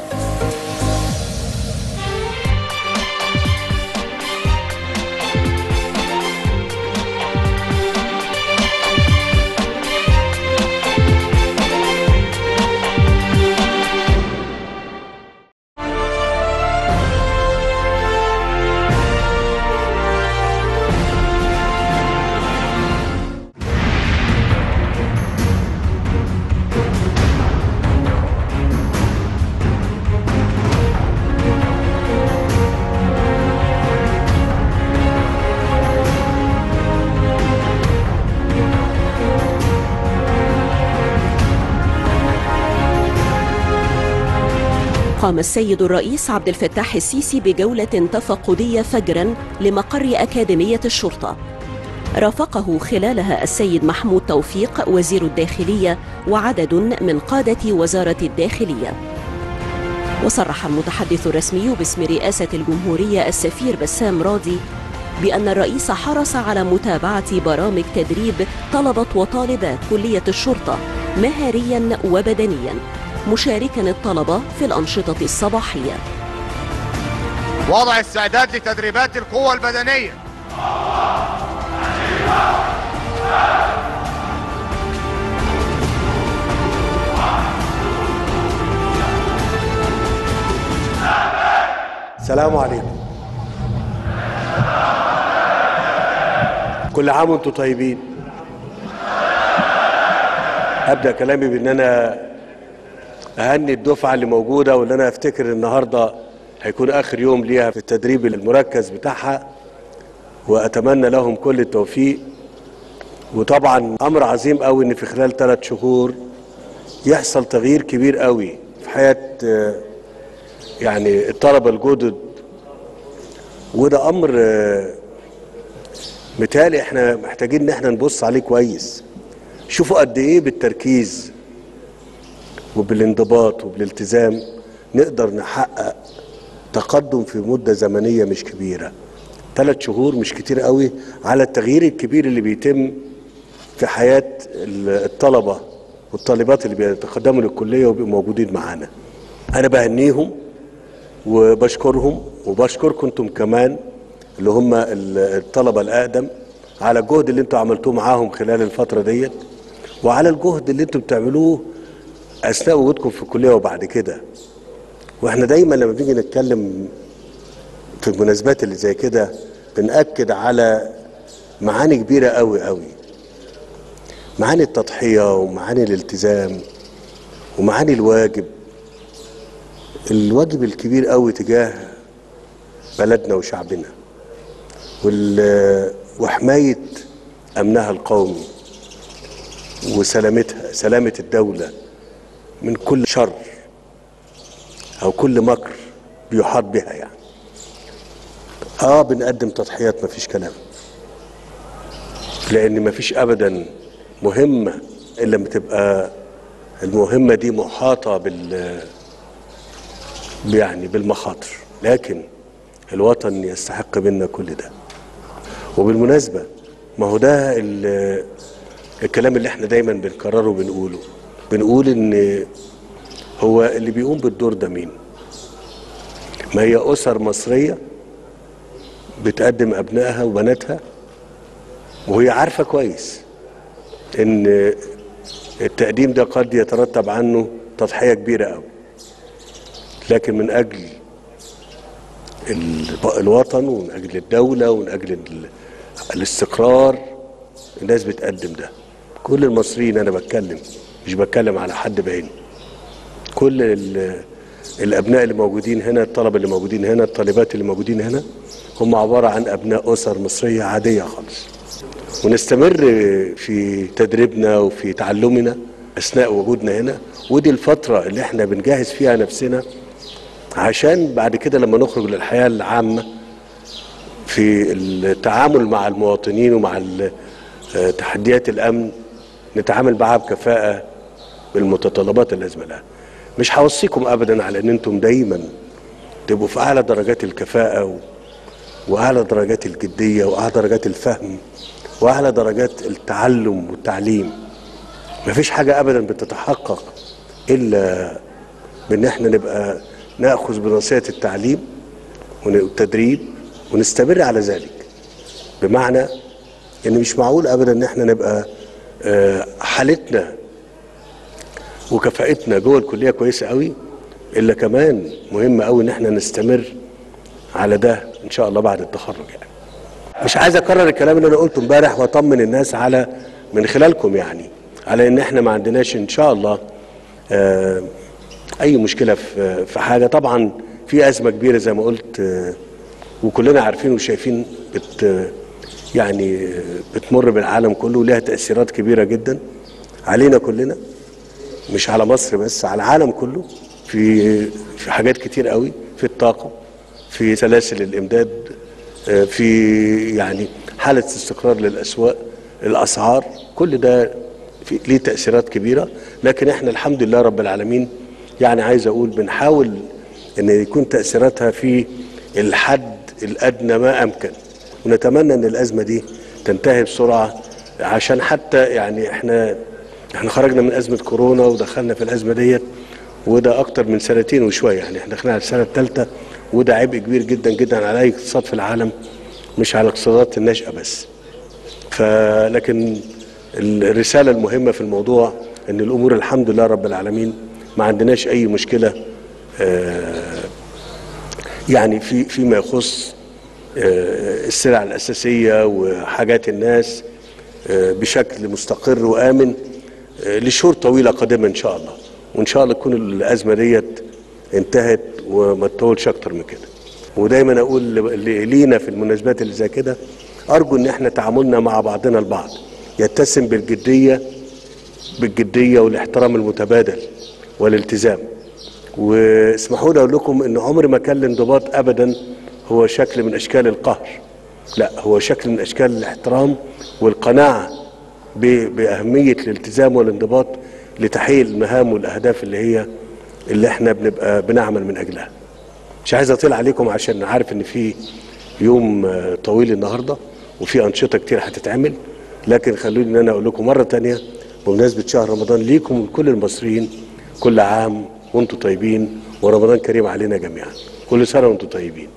قام السيد الرئيس عبد الفتاح السيسي بجولة تفقدية فجرا لمقر أكاديمية الشرطة رافقه خلالها السيد محمود توفيق وزير الداخلية وعدد من قادة وزارة الداخلية وصرح المتحدث الرسمي باسم رئاسة الجمهورية السفير بسام راضي بأن الرئيس حرص على متابعة برامج تدريب طلبة وطالبات كلية الشرطة مهاريا وبدنيا مشاركا الطلبة في الأنشطة الصباحية وضع استعداد لتدريبات القوة البدنية السلام عليكم كل عام وانتم طيبين ابدا كلامي بان انا اهني الدفعه اللي موجوده واللي انا افتكر النهارده هيكون اخر يوم ليها في التدريب المركز بتاعها واتمنى لهم كل التوفيق وطبعا امر عظيم قوي ان في خلال ثلاث شهور يحصل تغيير كبير قوي في حياه آه، يعني الطلبه الجدد وده امر آه، متهيألي احنا محتاجين ان احنا نبص عليه كويس شوفوا قد ايه بالتركيز وبالانضباط وبالالتزام نقدر نحقق تقدم في مدة زمنية مش كبيرة ثلاث شهور مش كتير قوي على التغيير الكبير اللي بيتم في حياة الطلبة والطالبات اللي بيتقدموا للكلية وبيبقوا موجودين معانا أنا بهنيهم وبشكرهم وبشكركم انتم كمان اللي هم الطلبة الأقدم على الجهد اللي انتم عملتوه معاهم خلال الفترة ديت وعلى الجهد اللي انتم بتعملوه أثناء وجودكم في الكلية وبعد كده واحنا دايما لما بنيجي نتكلم في المناسبات اللي زي كده بنأكد على معاني كبيرة قوي قوي معاني التضحية ومعاني الالتزام ومعاني الواجب الواجب الكبير قوي تجاه بلدنا وشعبنا وال- وحماية أمنها القومي وسلامتها سلامة الدولة من كل شر أو كل مكر بيحاط بها يعني اه بنقدم تضحيات مفيش كلام لان مفيش ابدا مهمه الا لما تبقى المهمه دي محاطه بال يعني بالمخاطر لكن الوطن يستحق منا كل ده وبالمناسبه ما هو ده ال- الكلام اللي احنا دايما بنكرره وبنقوله بنقول ان هو اللي بيقوم بالدور ده مين ما هي اسر مصريه بتقدم ابنائها وبناتها وهي عارفه كويس ان التقديم ده قد يترتب عنه تضحيه كبيره قوي لكن من اجل ال- الوطن ومن اجل الدوله ومن اجل ال- الاستقرار الناس بتقدم ده كل المصريين انا بتكلم مش بتكلم على حد بعينه كل ال- الابناء اللي موجودين هنا الطلبه اللي موجودين هنا الطالبات اللي موجودين هنا هم عباره عن ابناء اسر مصريه عاديه خالص ونستمر في تدريبنا وفي تعلمنا اثناء وجودنا هنا ودي الفتره اللي احنا بنجهز فيها نفسنا عشان بعد كده لما نخرج للحياه العامه في التعامل مع المواطنين ومع ال- آه، تحديات الامن نتعامل معاها بكفاءه بالمتطلبات اللازمه لها مش هوصيكم ابدا على ان انتم دايما تبقوا في اعلى درجات الكفاءه و... واعلى درجات الجديه واعلى درجات الفهم واعلى درجات التعلم والتعليم مفيش حاجه ابدا بتتحقق الا بان احنا نبقى ناخذ بنصيحه التعليم ون- والتدريب ونستمر على ذلك بمعنى ان مش معقول ابدا ان احنا نبقى آه، حالتنا وكفاءتنا جوه الكليه كويسه قوي الا كمان مهم قوي ان احنا نستمر على ده ان شاء الله بعد التخرج يعني مش عايز اكرر الكلام اللي انا قلته امبارح واطمن الناس على من خلالكم يعني على ان احنا ما عندناش ان شاء الله آه، اي مشكله في في حاجه طبعا في ازمه كبيره زي ما قلت آه، وكلنا عارفين وشايفين بت يعني آه، بتمر بالعالم كله ولها تاثيرات كبيره جدا علينا كلنا مش على مصر بس على العالم كله في في حاجات كتير قوي في الطاقه في سلاسل الامداد آه، في يعني حاله استقرار للاسواق الاسعار كل ده في ليه تاثيرات كبيره لكن احنا الحمد لله رب العالمين يعني عايز اقول بنحاول ان يكون تاثيراتها في الحد الادنى ما امكن ونتمنى ان الازمه دي تنتهي بسرعه عشان حتى يعني احنا احنا خرجنا من ازمه كورونا ودخلنا في الازمه ديت وده اكتر من سنتين وشويه يعني احنا دخلنا على السنه الثالثه وده عبء كبير جدا جدا على اي اقتصاد في العالم مش على الاقتصادات الناشئه بس فلكن الرساله المهمه في الموضوع ان الامور الحمد لله رب العالمين ما عندناش اي مشكله آه، يعني في فيما يخص آه، السلع الاساسيه وحاجات الناس آه، بشكل مستقر وامن آه، لشهور طويله قادمه ان شاء الله وان شاء الله تكون الازمه ديت انتهت وما تطولش اكتر من كده ودايما اقول ل- لينا في المناسبات اللي زي كده ارجو ان احنا تعاملنا مع بعضنا البعض يتسم بالجديه بالجديه والاحترام المتبادل والالتزام واسمحوا لي اقول لكم ان عمر ما كان الانضباط ابدا هو شكل من اشكال القهر لا هو شكل من اشكال الاحترام والقناعه ب- باهميه الالتزام والانضباط لتحقيق المهام والاهداف اللي هي اللي احنا بنبقى بنعمل من اجلها مش عايز اطيل عليكم عشان عارف ان في يوم آه، طويل النهارده وفي انشطه كتير هتتعمل لكن خلوني ان انا اقول لكم مره تانية بمناسبه شهر رمضان ليكم ولكل المصريين كل عام وانتم طيبين ورمضان كريم علينا جميعا كل سنه وانتم طيبين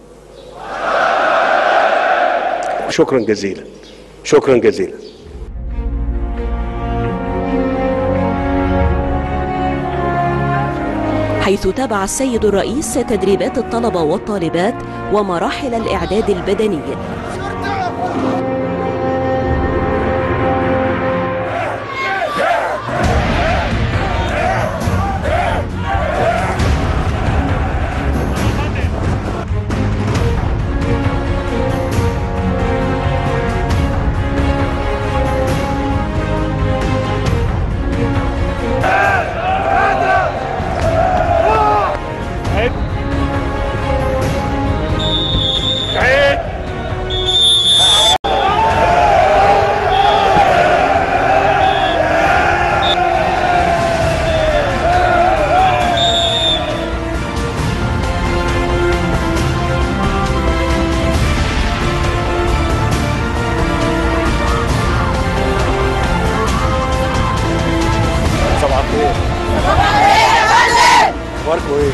شكرا جزيلا شكرا جزيلا حيث تابع السيد الرئيس تدريبات الطلبة والطالبات ومراحل الإعداد البدني صباح الخير اخباركم ايه؟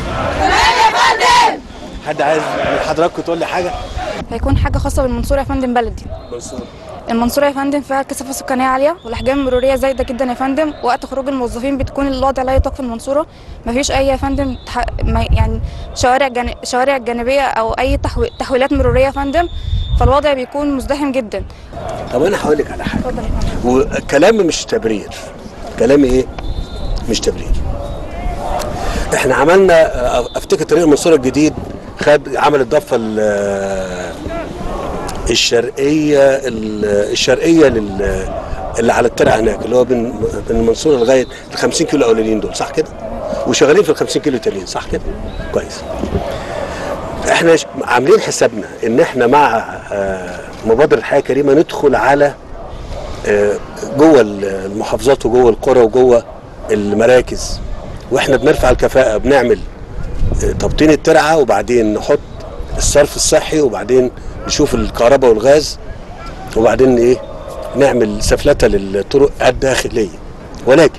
حد عايز من حضراتكم تقول لي حاجه؟ هيكون حاجة خاصة بالمنصورة يا فندم بلدي المنصورة يا فندم فيها كثافة سكانية عالية والأحجام المرورية زايدة جدا يا فندم وقت خروج الموظفين بتكون الوضع لا يطاق في المنصورة مفيش أي يا فندم تح... ما يعني شوارع جان... شوارع جانبية أو أي تحو... تحويلات مرورية يا فندم فالوضع بيكون مزدحم جدا طب انا هقول لك على حاجه اتفضل يا فندم وكلامي مش تبرير كلامي ايه مش تبرير احنا عملنا افتكر طريق المنصوره الجديد خد عمل الضفه ال- الشرقيه ال- الشرقيه لل اللي على الترع هناك اللي هو من من المنصوره لغايه ال 50 كيلو الاولانيين دول صح كده؟ وشغالين في ال 50 كيلو التانيين صح كده؟ كويس. احنا ش- عاملين حسابنا ان احنا مع آه، مبادره حياه كريمه ندخل على آه، جوه المحافظات وجوه القرى وجوه المراكز واحنا بنرفع الكفاءه بنعمل آه، تبطين الترعه وبعدين نحط الصرف الصحي وبعدين نشوف الكهرباء والغاز وبعدين ايه نعمل سفلته للطرق الداخليه ولكن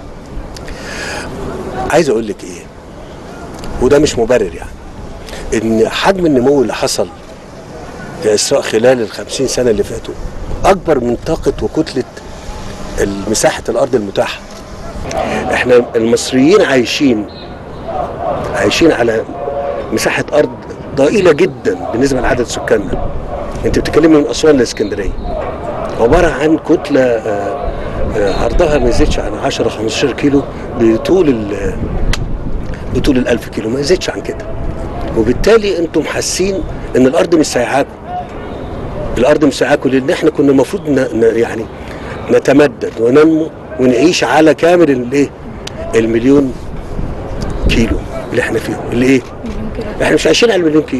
عايز اقول لك ايه وده مش مبرر يعني ان حجم النمو اللي حصل في اسراء خلال ال 50 سنه اللي فاتوا اكبر من طاقه وكتله مساحه الارض المتاحه احنا المصريين عايشين عايشين على مساحه ارض ضئيله جدا بالنسبه لعدد سكاننا انت بتتكلمي من اسوان لاسكندريه عباره عن كتله آه، آه، عرضها ما يزيدش عن 10 15 كيلو بطول ال بطول ال 1000 كيلو ما يزيدش عن كده وبالتالي انتم حاسين ان الارض مش سايعاكم الارض مش سايعاكم لان احنا كنا المفروض ن... ن... يعني نتمدد وننمو ونعيش على كامل الايه المليون كيلو اللي احنا فيهم اللي ايه احنا مش عايشين على المليون كيلو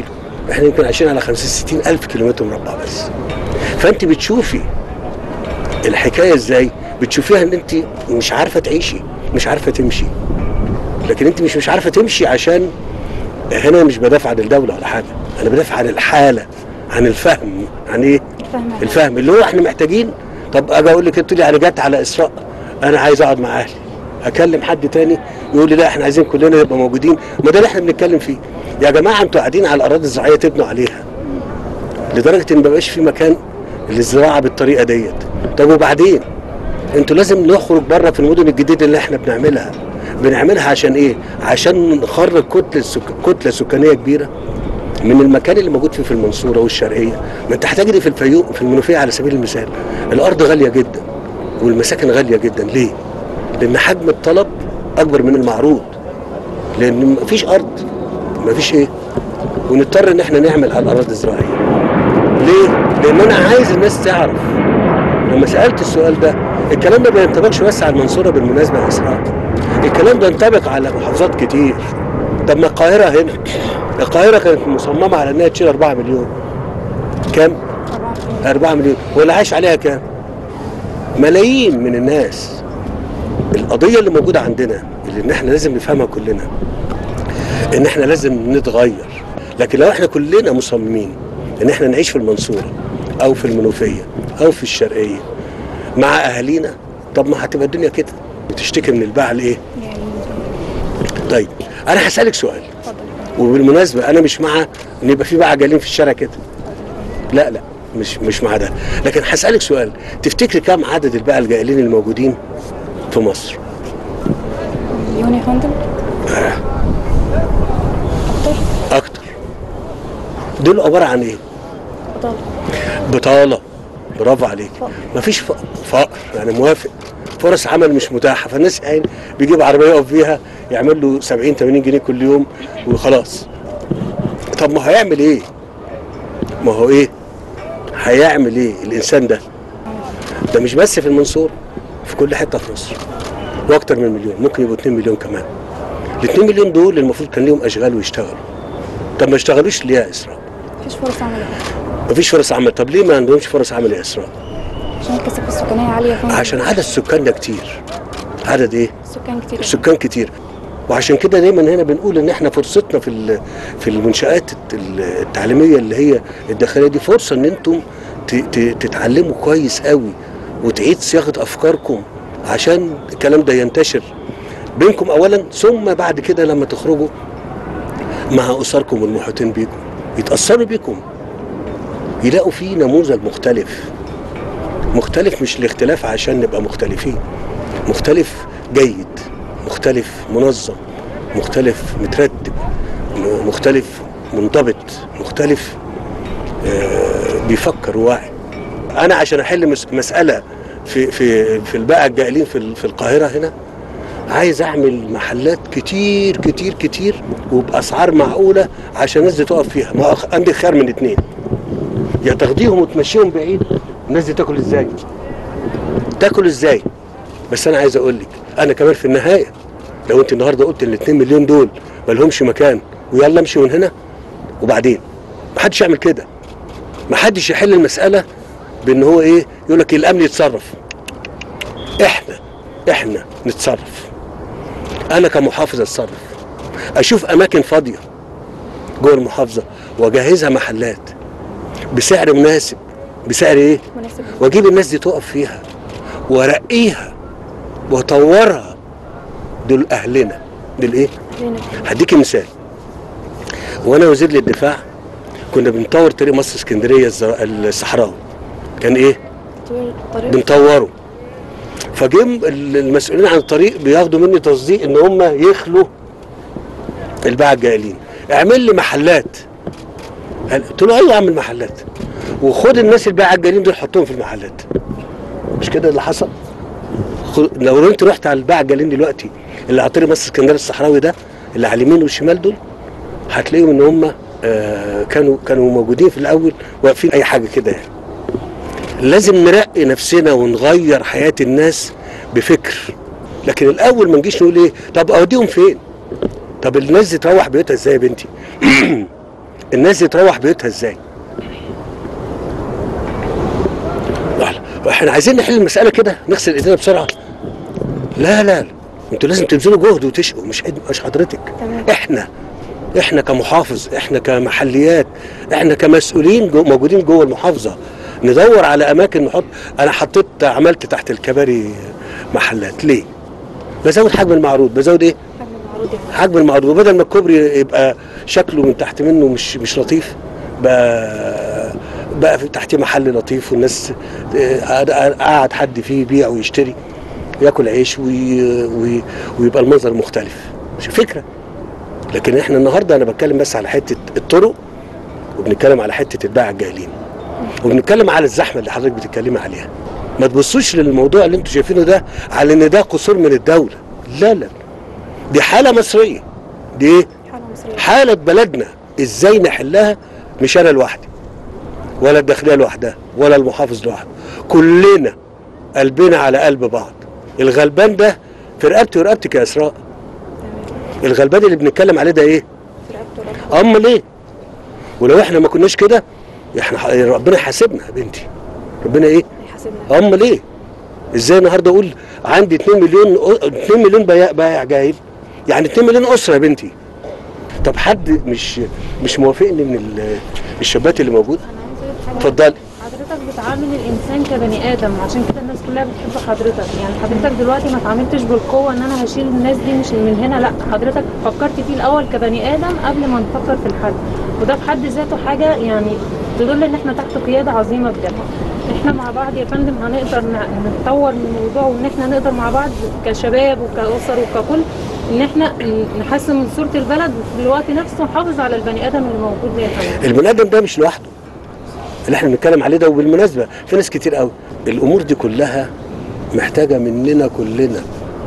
احنا يمكن عايشين على 50 60 الف كيلومتر مربع بس فانت بتشوفي الحكايه ازاي بتشوفيها ان انت مش عارفه تعيشي مش عارفه تمشي لكن انت مش مش عارفه تمشي عشان هنا مش بدافع عن الدوله ولا حاجه انا بدافع عن الحاله عن الفهم عن ايه فاهمة. الفهم اللي هو احنا محتاجين طب اجي اقول لك انت لي انا جت على اسراء انا عايز اقعد مع اهلي اكلم حد تاني يقول لي لا احنا عايزين كلنا نبقى موجودين ما ده اللي احنا بنتكلم فيه يا جماعه انتوا قاعدين على الاراضي الزراعيه تبنوا عليها لدرجه ان ما بقاش في مكان للزراعه بالطريقه ديت طب وبعدين انتوا لازم نخرج بره في المدن الجديده اللي احنا بنعملها بنعملها عشان ايه عشان نخرج كتله سك... كتله سكانيه كبيره من المكان اللي موجود فيه في المنصوره والشرقيه ما انت هتجري في الفيوم في المنوفيه على سبيل المثال الارض غاليه جدا والمساكن غاليه جدا ليه لان حجم الطلب اكبر من المعروض لان مفيش ارض مفيش ايه ونضطر ان احنا نعمل على الاراضي الزراعيه ليه لان انا عايز الناس تعرف لما سالت السؤال ده الكلام ده ما ينطبقش بس على المنصوره بالمناسبه يا اسراء الكلام ده ينطبق على محافظات كتير طب ما القاهره هنا القاهره كانت مصممه على انها تشيل 4 مليون كام 4 مليون واللي عايش عليها كام ملايين من الناس القضيه اللي موجوده عندنا اللي ان احنا لازم نفهمها كلنا ان احنا لازم نتغير لكن لو احنا كلنا مصممين ان احنا نعيش في المنصوره او في المنوفيه او في الشرقيه مع اهالينا طب ما هتبقى الدنيا كده بتشتكي من الباع الايه طيب انا هسالك سؤال وبالمناسبه انا مش مع ان يبقى في باعة جايين في الشارع كده لا لا مش مش مع ده لكن هسالك سؤال تفتكري كم عدد الباعة الجائلين الموجودين في مصر مليون يا فندم اكتر دول عباره عن ايه بطالة بطاله برافو عليك مفيش ف- فقر يعني موافق فرص عمل مش متاحه فالناس يعني بيجيب عربيه يقف فيها يعمل له 70 80 جنيه كل يوم وخلاص طب ما هيعمل ايه ما هو ايه هيعمل ايه الانسان ده ده مش بس في المنصوره في كل حته في مصر واكتر من مليون ممكن يبقوا 2 مليون كمان ال 2 مليون دول المفروض كان ليهم اشغال ويشتغلوا طب ما اشتغلوش ليه يا اسراء مفيش فرص عمل مفيش فرص عمل طب ليه ما عندهمش فرص عمل يا اسراء عشان الكثافة السكانية عالية يا فندم عشان عدد سكاننا كتير عدد ايه السكان كتير السكان كتير وعشان كده دايما هنا بنقول ان احنا فرصتنا في ال- في المنشات الت- التعليميه اللي هي الداخليه دي فرصه ان انتم ت- ت- تتعلموا كويس قوي وتعيد صياغه افكاركم عشان الكلام ده ينتشر بينكم اولا ثم بعد كده لما تخرجوا مع اسركم والمحيطين بيكم يتاثروا بيكم يلاقوا فيه نموذج مختلف مختلف مش الاختلاف عشان نبقى مختلفين مختلف جيد مختلف منظم مختلف مترتب م- مختلف منضبط مختلف آه، بيفكر وواعي انا عشان احل مس- مساله في في في الباقة الجائلين في ال- في القاهره هنا عايز اعمل محلات كتير كتير كتير وباسعار معقوله عشان الناس دي تقف فيها ما أخ- عندي خيار من اتنين يا تاخديهم وتمشيهم بعيد الناس دي تاكل ازاي تاكل ازاي بس انا عايز اقول لك انا كمان في النهايه لو انت النهارده قلت ان 2 مليون دول ما لهمش مكان ويلا امشي من هنا وبعدين ما حدش يعمل كده ما حدش يحل المساله بان هو ايه يقول لك الامن يتصرف احنا احنا نتصرف انا كمحافظ اتصرف اشوف اماكن فاضيه جوه المحافظه واجهزها محلات بسعر مناسب بسعر ايه مناسب واجيب الناس دي تقف فيها وارقيها واطورها دول اهلنا دول ايه لينا هديكي مثال وانا وزير للدفاع كنا بنطور طريق مصر اسكندريه الزر- الصحراوي كان ايه طول الطريق بنطوره فجم ال- المسؤولين عن الطريق بياخدوا مني تصديق ان هم يخلوا الباعة الجائلين اعمل لي محلات قال- قلت له ايوه اعمل محلات وخد الناس الباعة الجائلين دول حطهم في المحلات مش كده اللي حصل خد- لو انت رحت على الباعة الجائلين دلوقتي اللي على طريق مصر اسكندريه الصحراوي ده اللي على اليمين والشمال دول هتلاقيهم ان هم آه كانوا كانوا موجودين في الاول واقفين اي حاجه كده يعني لازم نرقي نفسنا ونغير حياة الناس بفكر لكن الأول ما نجيش نقول إيه طب أوديهم فين طب الناس دي تروح بيوتها إزاي يا بنتي الناس دي تروح بيوتها ازاي احنا عايزين نحل المساله كده نغسل ايدينا بسرعه لا لا لا. انتوا لازم تبذلوا جهد وتشقوا مش حد- مش حضرتك احنا احنا كمحافظ احنا كمحليات احنا كمسؤولين جو موجودين جوه المحافظه ندور على اماكن نحط انا حطيت عملت تحت الكباري محلات ليه بزود حجم المعروض بزود ايه حجم المعروض وبدل ما الكوبري يبقى شكله من تحت منه مش مش لطيف بقى بقى في تحتيه محل لطيف والناس آه، قاعد حد فيه يبيع ويشتري ياكل عيش وي وي ويبقى المنظر مختلف مش فكره لكن احنا النهارده انا بتكلم بس على حته الطرق وبنتكلم على حته الباعة الجاهلين وبنتكلم على الزحمه اللي حضرتك بتتكلمي عليها ما تبصوش للموضوع اللي انتوا شايفينه ده على ان ده قصور من الدوله لا لا دي حاله مصريه دي ايه حاله بلدنا ازاي نحلها مش انا لوحدي ولا الداخليه لوحدها ولا المحافظ لوحده كلنا قلبنا على قلب بعض الغلبان ده في رقبتي ورقبتك يا اسراء الغلبان اللي بنتكلم عليه ده ايه امال ايه ولو احنا ما كناش كده احنا ح- ربنا يحاسبنا يا بنتي ربنا ايه امال ايه ازاي النهارده اقول عندي 2 مليون 2 مليون بياع بائع جاهل يعني 2 مليون اسره يا بنتي طب حد مش مش موافقني من ال- الشابات اللي موجوده اتفضلي حضرتك بتعامل الانسان كبني ادم عشان كده الناس كلها بتحب حضرتك يعني حضرتك دلوقتي ما تعاملتش بالقوه ان انا هشيل الناس دي مش من هنا لا حضرتك فكرت فيه الاول كبني ادم قبل ما نفكر في الحل وده في حد ذاته حاجه يعني تدل ان احنا تحت قياده عظيمه بجد احنا مع بعض يا فندم هنقدر ن- نتطور من الموضوع وان احنا نقدر مع بعض كشباب وكاسر وككل ان احنا ن- نحسن من صوره البلد وفي الوقت نفسه نحافظ على البني ادم اللي موجود ده يا فندم البني ادم ده مش لوحده اللي احنا بنتكلم عليه ده وبالمناسبه في ناس كتير قوي الامور دي كلها محتاجه مننا كلنا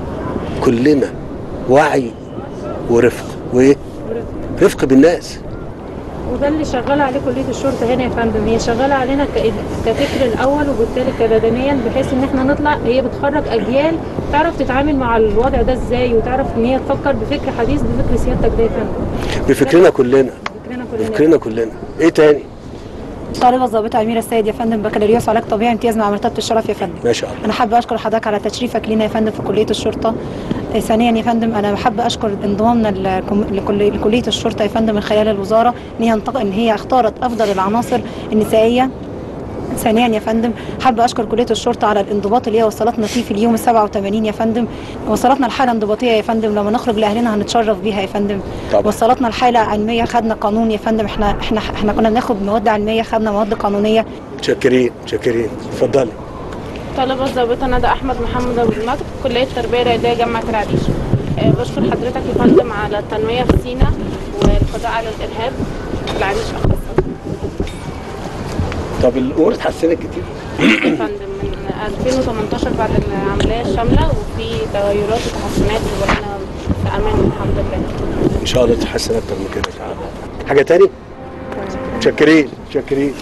كلنا وعي ورفق وايه رفق بالناس وده اللي شغاله عليه كليه الشرطه هنا يا فندم هي شغاله علينا ك- كفكر الاول وبالتالي كبدنيا بحيث ان احنا نطلع هي بتخرج اجيال تعرف تتعامل مع الوضع ده ازاي وتعرف ان هي تفكر بفكر حديث بفكر سيادتك ده يا فندم بفكرنا كلنا فكرنا كلنا بفكرنا كلنا ايه تاني طالبة الضابطة أميرة السيد يا فندم بكالوريوس علاج طبيعي امتياز مع مرتبة الشرف يا فندم ما شاء الله أنا حابة أشكر حضرتك على تشريفك لينا يا فندم في كلية الشرطة آه، ثانيا يا فندم أنا حابة أشكر انضمامنا لكم- لكل- لكلية الشرطة يا فندم من خلال الوزارة إن هي انتق- إن هي اختارت أفضل العناصر النسائية ثانيا يا فندم حابة أشكر كلية الشرطة على الانضباط اللي هي وصلتنا فيه في اليوم ال 87 يا فندم وصلتنا لحالة انضباطية يا فندم لما نخرج لأهلنا هنتشرف بيها يا فندم طبعا. وصلتنا لحالة علمية خدنا قانون يا فندم احنا احنا احنا كنا بناخد مواد علمية خدنا مواد قانونية شاكرين شاكرين اتفضلي طالبة الضابطة ندى أحمد محمد أبو المجد كلية التربية الرياضية جامعة العريش آه، بشكر حضرتك يا فندم على التنمية في سينا والقضاء على الإرهاب في العريش أخصائي طب الامور اتحسنت كتير يا فندم من 2018 بعد العملية الشاملة وفي تغيرات وتحسنات وبقينا في أمان الحمد لله ان شاء الله تتحسن اكتر من كده تعالى حاجه تاني شاكرين شاكرين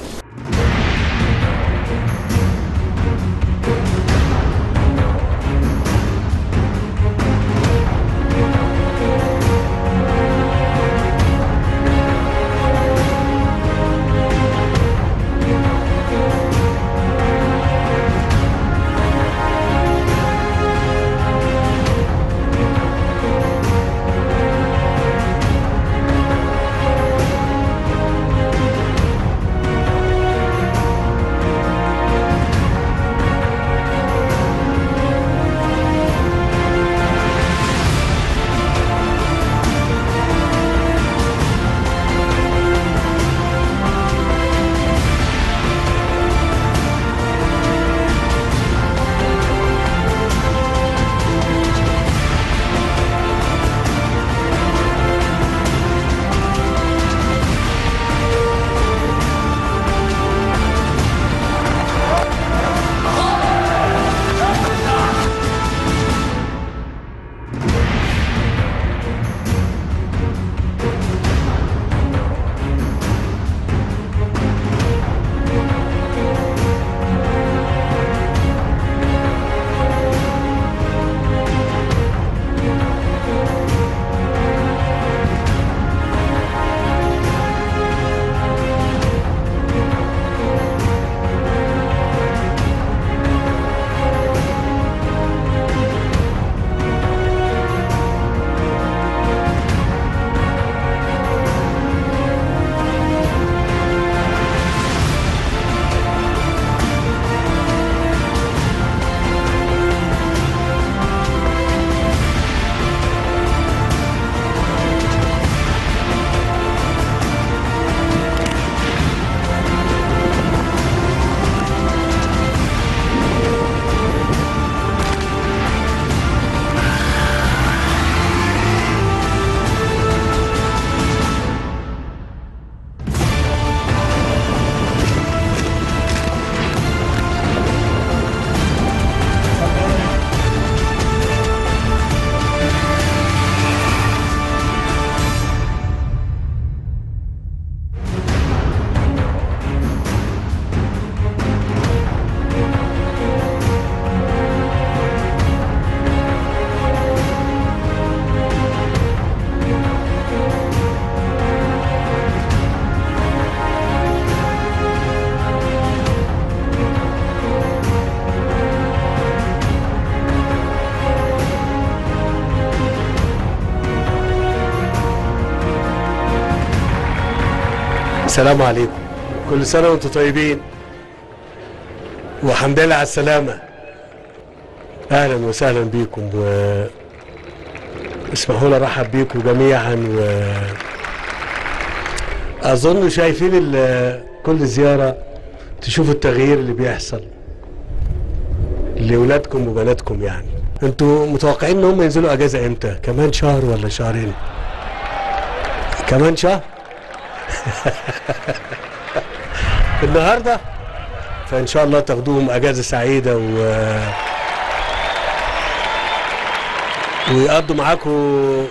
السلام عليكم كل سنة وانتم طيبين وحمد لله على السلامة أهلا وسهلا بيكم و اسمحوا لي ارحب بيكم جميعا و اظن شايفين ال- كل زيارة تشوفوا التغيير اللي بيحصل لولادكم وبناتكم يعني انتوا متوقعين ان هم ينزلوا اجازة امتى كمان شهر ولا شهرين كمان شهر النهارده فان شاء الله تاخدوهم اجازه سعيده و ويقضوا معاكم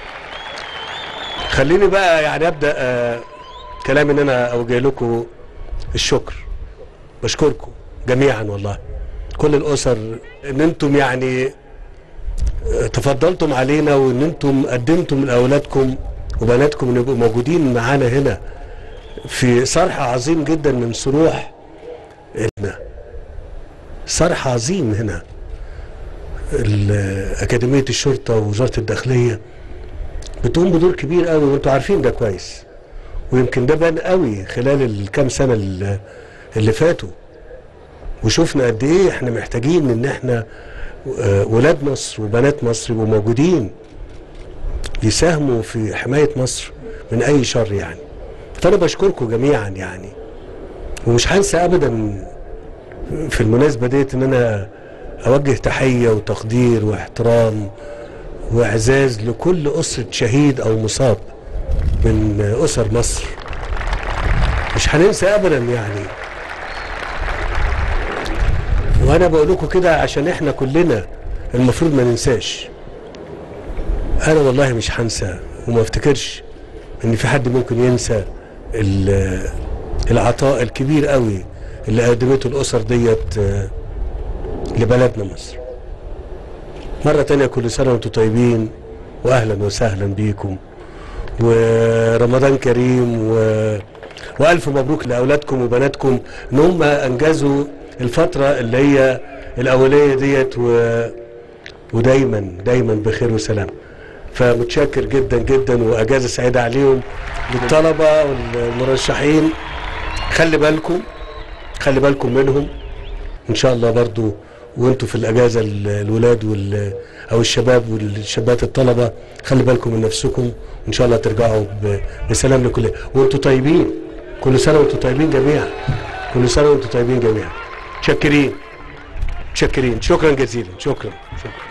خليني بقى يعني ابدا آه، كلام ان انا اوجه لكم الشكر بشكركم جميعا والله كل الاسر ان انتم يعني آه، تفضلتم علينا وان انتم قدمتم لاولادكم وبناتكم ان يبقوا موجودين معانا هنا في صرح عظيم جدا من صروح هنا صرح عظيم هنا ال- أكاديمية الشرطة ووزارة الداخلية بتقوم بدور كبير قوي وانتوا عارفين ده كويس ويمكن ده بان قوي خلال الكام سنة اللي- اللي فاتوا وشفنا قد ايه احنا محتاجين ان احنا آه، ولاد مصر وبنات مصر يبقوا موجودين يساهموا في حماية مصر من أي شر يعني فأنا بشكركم جميعا يعني ومش هنسى أبدا في المناسبة ديت إن أنا أوجه تحية وتقدير واحترام وإعزاز لكل أسرة شهيد أو مصاب من أسر مصر مش هننسى أبدا يعني وأنا بقول لكم كده عشان إحنا كلنا المفروض ما ننساش انا والله مش هنسى وما افتكرش ان في حد ممكن ينسى ال- العطاء الكبير قوي اللي قدمته الاسر ديت آه، لبلدنا مصر مرة تانية كل سنة وانتم طيبين واهلا وسهلا بيكم ورمضان كريم و... والف مبروك لاولادكم وبناتكم ان هم انجزوا الفترة اللي هي الاولية ديت و... ودايما دايما بخير وسلام فمتشكر جدا جدا واجازه سعيده عليهم للطلبه والمرشحين خلي بالكم خلي بالكم منهم ان شاء الله برضو وانتوا في الاجازه ال- الولاد وال او الشباب والشابات الطلبه خلي بالكم من نفسكم وان شاء الله ترجعوا ب- بسلام لكل وانتوا طيبين كل سنه وانتوا طيبين جميعا كل سنه وانتوا طيبين جميعا متشكرين متشكرين شكرا جزيلا شكرا شكرا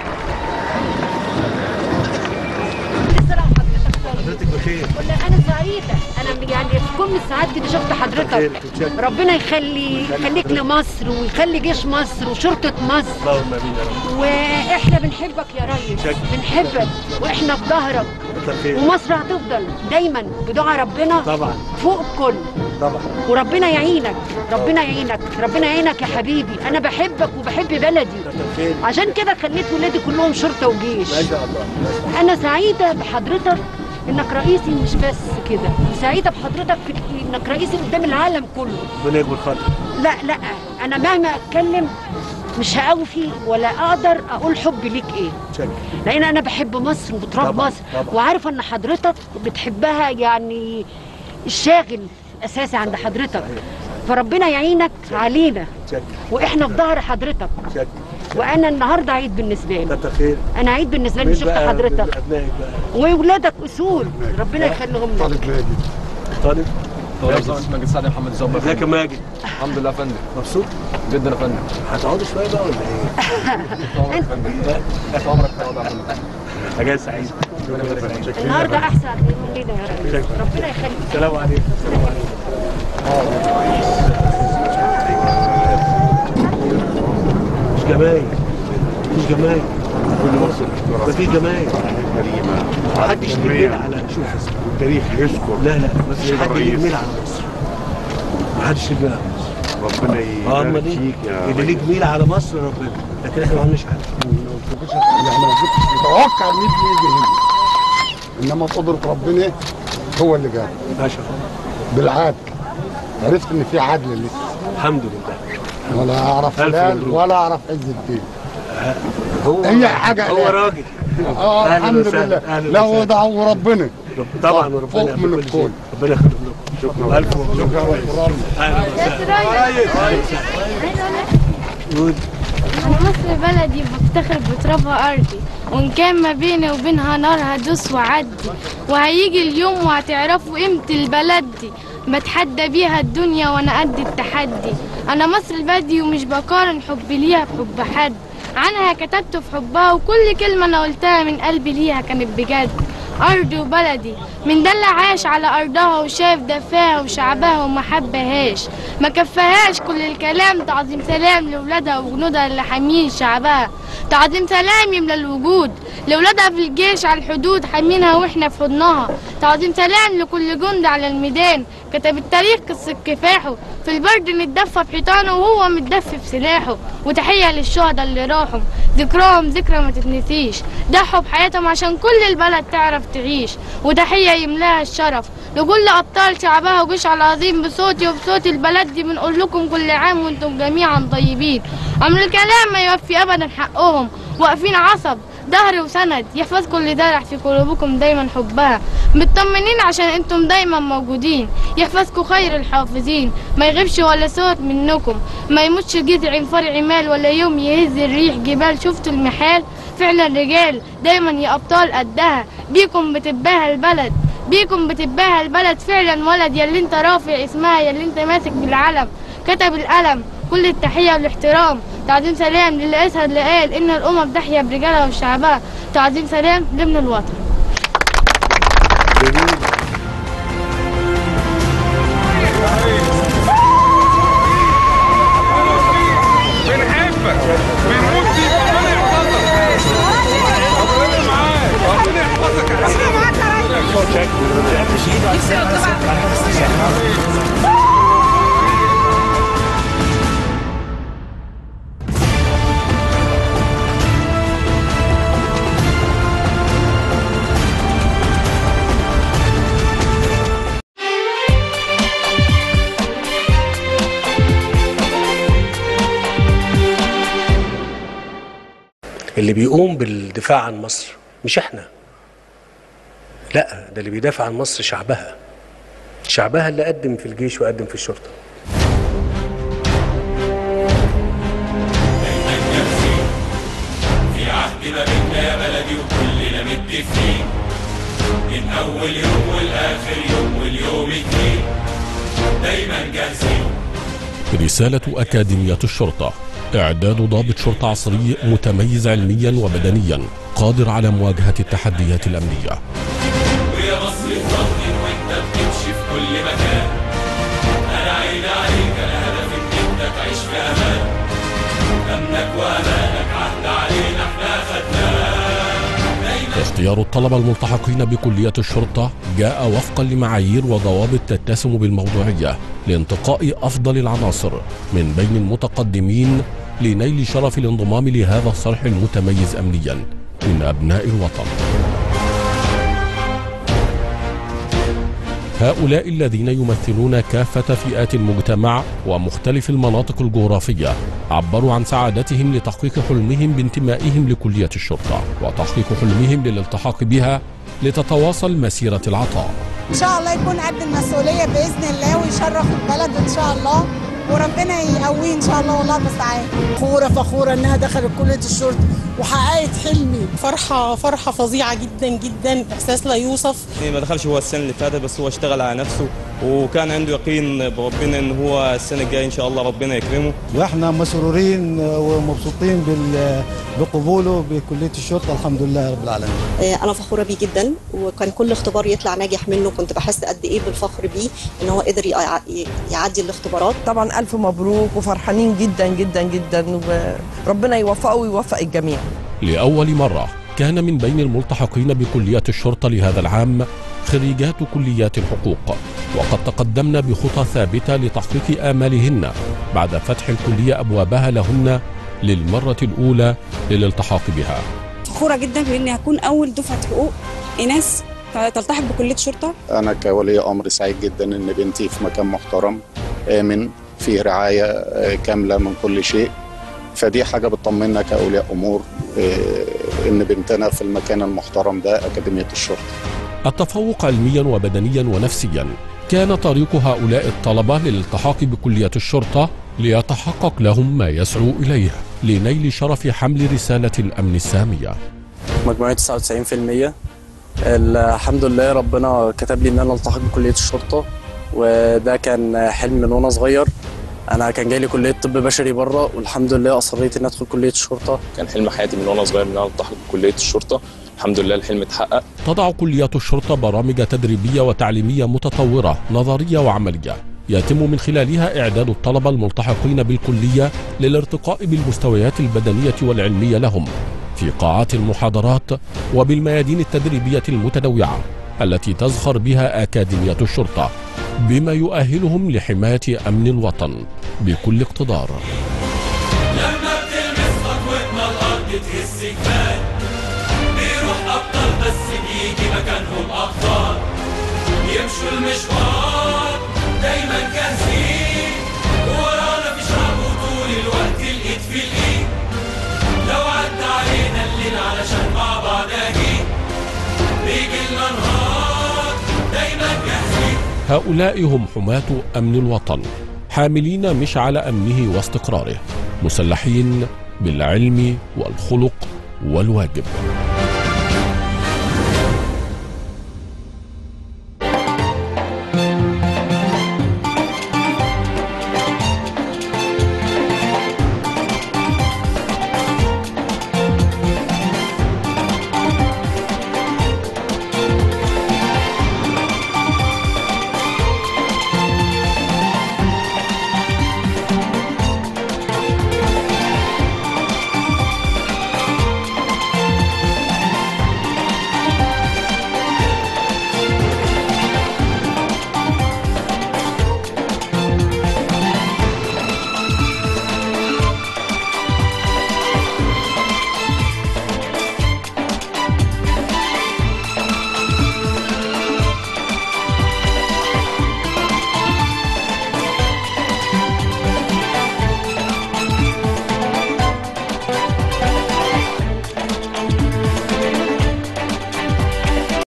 حضرتك بخير والله انا سعيده انا يعني في كل الساعات كده شفت حضرتك ربنا يخلي يخليك لمصر ويخلي جيش مصر وشرطه مصر اللهم امين يا رب واحنا بنحبك يا ريس شكرا. بنحبك واحنا في ظهرك كتر خير ومصر هتفضل دايما بدعاء ربنا طبعا فوق الكل طبعا وربنا يعينك ربنا يعينك ربنا يعينك يا حبيبي انا بحبك وبحب بلدي خير عشان كده خليت ولادي كلهم شرطه وجيش ما شاء الله ما شاء الله انا سعيده بحضرتك انك رئيسي مش بس كده سعيده بحضرتك في انك رئيسي قدام العالم كله ربنا يكبر خاطرك لا لا انا مهما اتكلم مش هأوفي ولا اقدر اقول حبي ليك ايه شكرا لان انا بحب مصر وبتراب طبعاً، مصر طبعاً. وعارفه ان حضرتك بتحبها يعني الشاغل اساسي عند حضرتك فربنا يعينك علينا شكرا واحنا في ظهر حضرتك شكرا وانا النهارده عيد بالنسبه لي كتر خير انا عيد بالنسبه لي مين شفت بقى حضرتك من ابنائك بقى واولادك اصول ربنا يخليهم لك طالب ماجد طالب طالب زمالك ماجد سعد محمد الزوبة ازيك يا ماجد الحمد لله يا فندم مبسوط جدا يا فندم هتقعدوا شويه بقى ولا ايه؟ يا فندم تحت امرك يا فندم اجازه سعيده النهارده احسن يوم لينا يا رب شكرا. ربنا يخليك السلام عليكم السلام عليكم مش جمايل مش جمايل مفيش جمايل محدش ليه ميل على شوف التاريخ يذكر لا لا مفيش حد ليه ميل على مصر محدش ليه ميل على مصر ربنا اه امال يبارك ايه؟ فيك يا اللي ليه جميل على مصر ربنا لكن احنا ما عملناش حاجه يعني ما كنتش متوقع ان يجي هنا انما قدره ربنا هو اللي جاب ما شاء الله بالعدل عرفت ان في عدل لسه الحمد لله ولا اعرف ألف هلال مبروك. ولا اعرف عز الدين هو هي حاجه هو لا. راجل اه أهلاً الحمد وسهلاً، لله أهلاً لا وسهلاً. وضعوا ربنا طبعا وربنا فوق يعمل من كل الكل شيء. ربنا يخليهم لكم شكرا الف شكرا أنا مصر بلدي بفتخر بترابها أرضي وإن كان ما بيني وبينها نار هدوس وعدي وهيجي اليوم وهتعرفوا قيمة البلد دي بتحدى بيها الدنيا وأنا قد التحدي أنا مصر بلدي ومش بقارن حبي ليها بحب حد عنها كتبت في حبها وكل كلمة أنا قلتها من قلبي ليها كانت بجد أرضي وبلدي من ده اللي عاش على أرضها وشاف دفاها وشعبها وما حبهاش ما كفاهاش كل الكلام تعظيم سلام لولادها وجنودها اللي حامين شعبها تعظيم سلام يملى الوجود لولادها في الجيش على الحدود حامينها واحنا في حضنها تعظيم سلام لكل جند على الميدان كتب التاريخ قصة كفاحه في البرد متدفى بحيطانه وهو متدفى بسلاحه وتحية للشهداء اللي راحوا ذكراهم ذكرى ما تتنسيش ضحوا بحياتهم عشان كل البلد تعرف تعيش وتحية يملاها الشرف لكل أبطال شعبها وجيش العظيم بصوتي وبصوت البلد دي بنقول لكم كل عام وانتم جميعا طيبين عمر الكلام ما يوفي أبدا حقهم واقفين عصب ظهر وسند يحفظكم اللي زرع في قلوبكم دايما حبها مطمنين عشان انتم دايما موجودين يحفظكم خير الحافظين ما يغيبش ولا صوت منكم ما يموتش جذع فرع مال ولا يوم يهز الريح جبال شفتوا المحال فعلا رجال دايما يا ابطال قدها بيكم بتباهى البلد بيكم بتباهى البلد فعلا ولد يا انت رافع اسمها يا انت ماسك بالعلم كتب القلم كل التحية والاحترام تعظيم سلام للي أسهد اللي قال إن الأمم تحيا برجالها وشعبها تعظيم سلام لابن الوطن بنحبك بنموت فيك ربنا يحفظك ربنا معاك ربنا يحفظك يا اللي بيقوم بالدفاع عن مصر مش احنا لا ده اللي بيدافع عن مصر شعبها شعبها اللي قدم في الجيش وقدم في الشرطه في عهد ما بينا يا بلدي وكلنا متفقين من اول يوم والاخر يوم واليوم اتنين دايما جاهزين رسالة أكاديمية الشرطة إعداد ضابط شرطة عصري متميز علميا وبدنيا قادر على مواجهة التحديات الأمنية ويا مصر تطمن وانت بتمشي في كل مكان انا عيني عليك انا هدفي ان انت تعيش في امان امنك وامانك عهد علينا احنا خدناه دايما اختيار الطلبة الملتحقين بكلية الشرطة جاء وفقا لمعايير وضوابط تتسم بالموضوعية لانتقاء أفضل العناصر من بين المتقدمين لنيل شرف الانضمام لهذا الصرح المتميز أمنيا من أبناء الوطن هؤلاء الذين يمثلون كافة فئات المجتمع ومختلف المناطق الجغرافية عبروا عن سعادتهم لتحقيق حلمهم بانتمائهم لكلية الشرطة وتحقيق حلمهم للالتحاق بها لتتواصل مسيرة العطاء ان شاء الله يكون قد المسؤوليه باذن الله ويشرف البلد ان شاء الله وربنا يقويه ان شاء الله والله المستعان فخورة فخورة انها دخلت كلية الشرطة وحققت حلمي فرحة فرحة فظيعة جدا جدا احساس لا يوصف ما دخلش هو السنه اللي فاتت بس هو اشتغل على نفسه وكان عنده يقين بربنا ان هو السنه الجايه ان شاء الله ربنا يكرمه واحنا مسرورين ومبسوطين بال- بقبوله بكليه الشرطه الحمد لله رب العالمين انا فخوره بيه جدا وكان كل اختبار يطلع ناجح منه كنت بحس قد ايه بالفخر بيه ان هو قدر يع- يعدي الاختبارات طبعا ألف مبروك وفرحانين جدا جدا جدا وربنا يوفقه ويوفق الجميع لأول مرة كان من بين الملتحقين بكلية الشرطة لهذا العام خريجات كليات الحقوق وقد تقدمن بخطى ثابتة لتحقيق آمالهن بعد فتح الكلية أبوابها لهن للمرة الأولى للالتحاق بها فخورة جدا بإني هكون أول دفعة حقوق إناث تلتحق بكلية شرطة أنا كولي أمر سعيد جدا إن بنتي في مكان محترم آمن فيه رعاية آه، كاملة من كل شيء فدي حاجة بتطمنا كأولياء أمور آه، إن بنتنا في المكان المحترم ده أكاديمية الشرطة التفوق علميا وبدنيا ونفسيا كان طريق هؤلاء الطلبة للالتحاق بكلية الشرطة ليتحقق لهم ما يسعوا إليه لنيل شرف حمل رسالة الأمن السامية مجموعي 99% الحمد لله ربنا كتب لي ان انا التحق بكليه الشرطه وده كان حلم من وانا صغير انا كان جاي لي كليه طب بشري بره والحمد لله اصريت ان ادخل كليه الشرطه كان حلم حياتي من وانا صغير ان انا التحق بكليه الشرطه الحمد لله الحلم اتحقق تضع كليات الشرطة برامج تدريبية وتعليمية متطورة نظرية وعملية يتم من خلالها إعداد الطلبة الملتحقين بالكلية للارتقاء بالمستويات البدنية والعلمية لهم في قاعات المحاضرات وبالميادين التدريبية المتنوعة التي تزخر بها أكاديمية الشرطة بما يؤهلهم لحماية أمن الوطن بكل اقتدار لما بتلمس خطوتنا الارض تهز جبال بيروح ابطال بس بيجي مكانهم ابطال يمشوا المشوار دايما جاهزين ورانا في شعب وطول الوقت الايد في الايد لو عدى علينا الليل علشان مع بعض اجيب بيجي لنا نهار دايما جاهزين هؤلاء هم حماة أمن الوطن حاملين مشعل أمنه واستقراره مسلحين بالعلم والخلق والواجب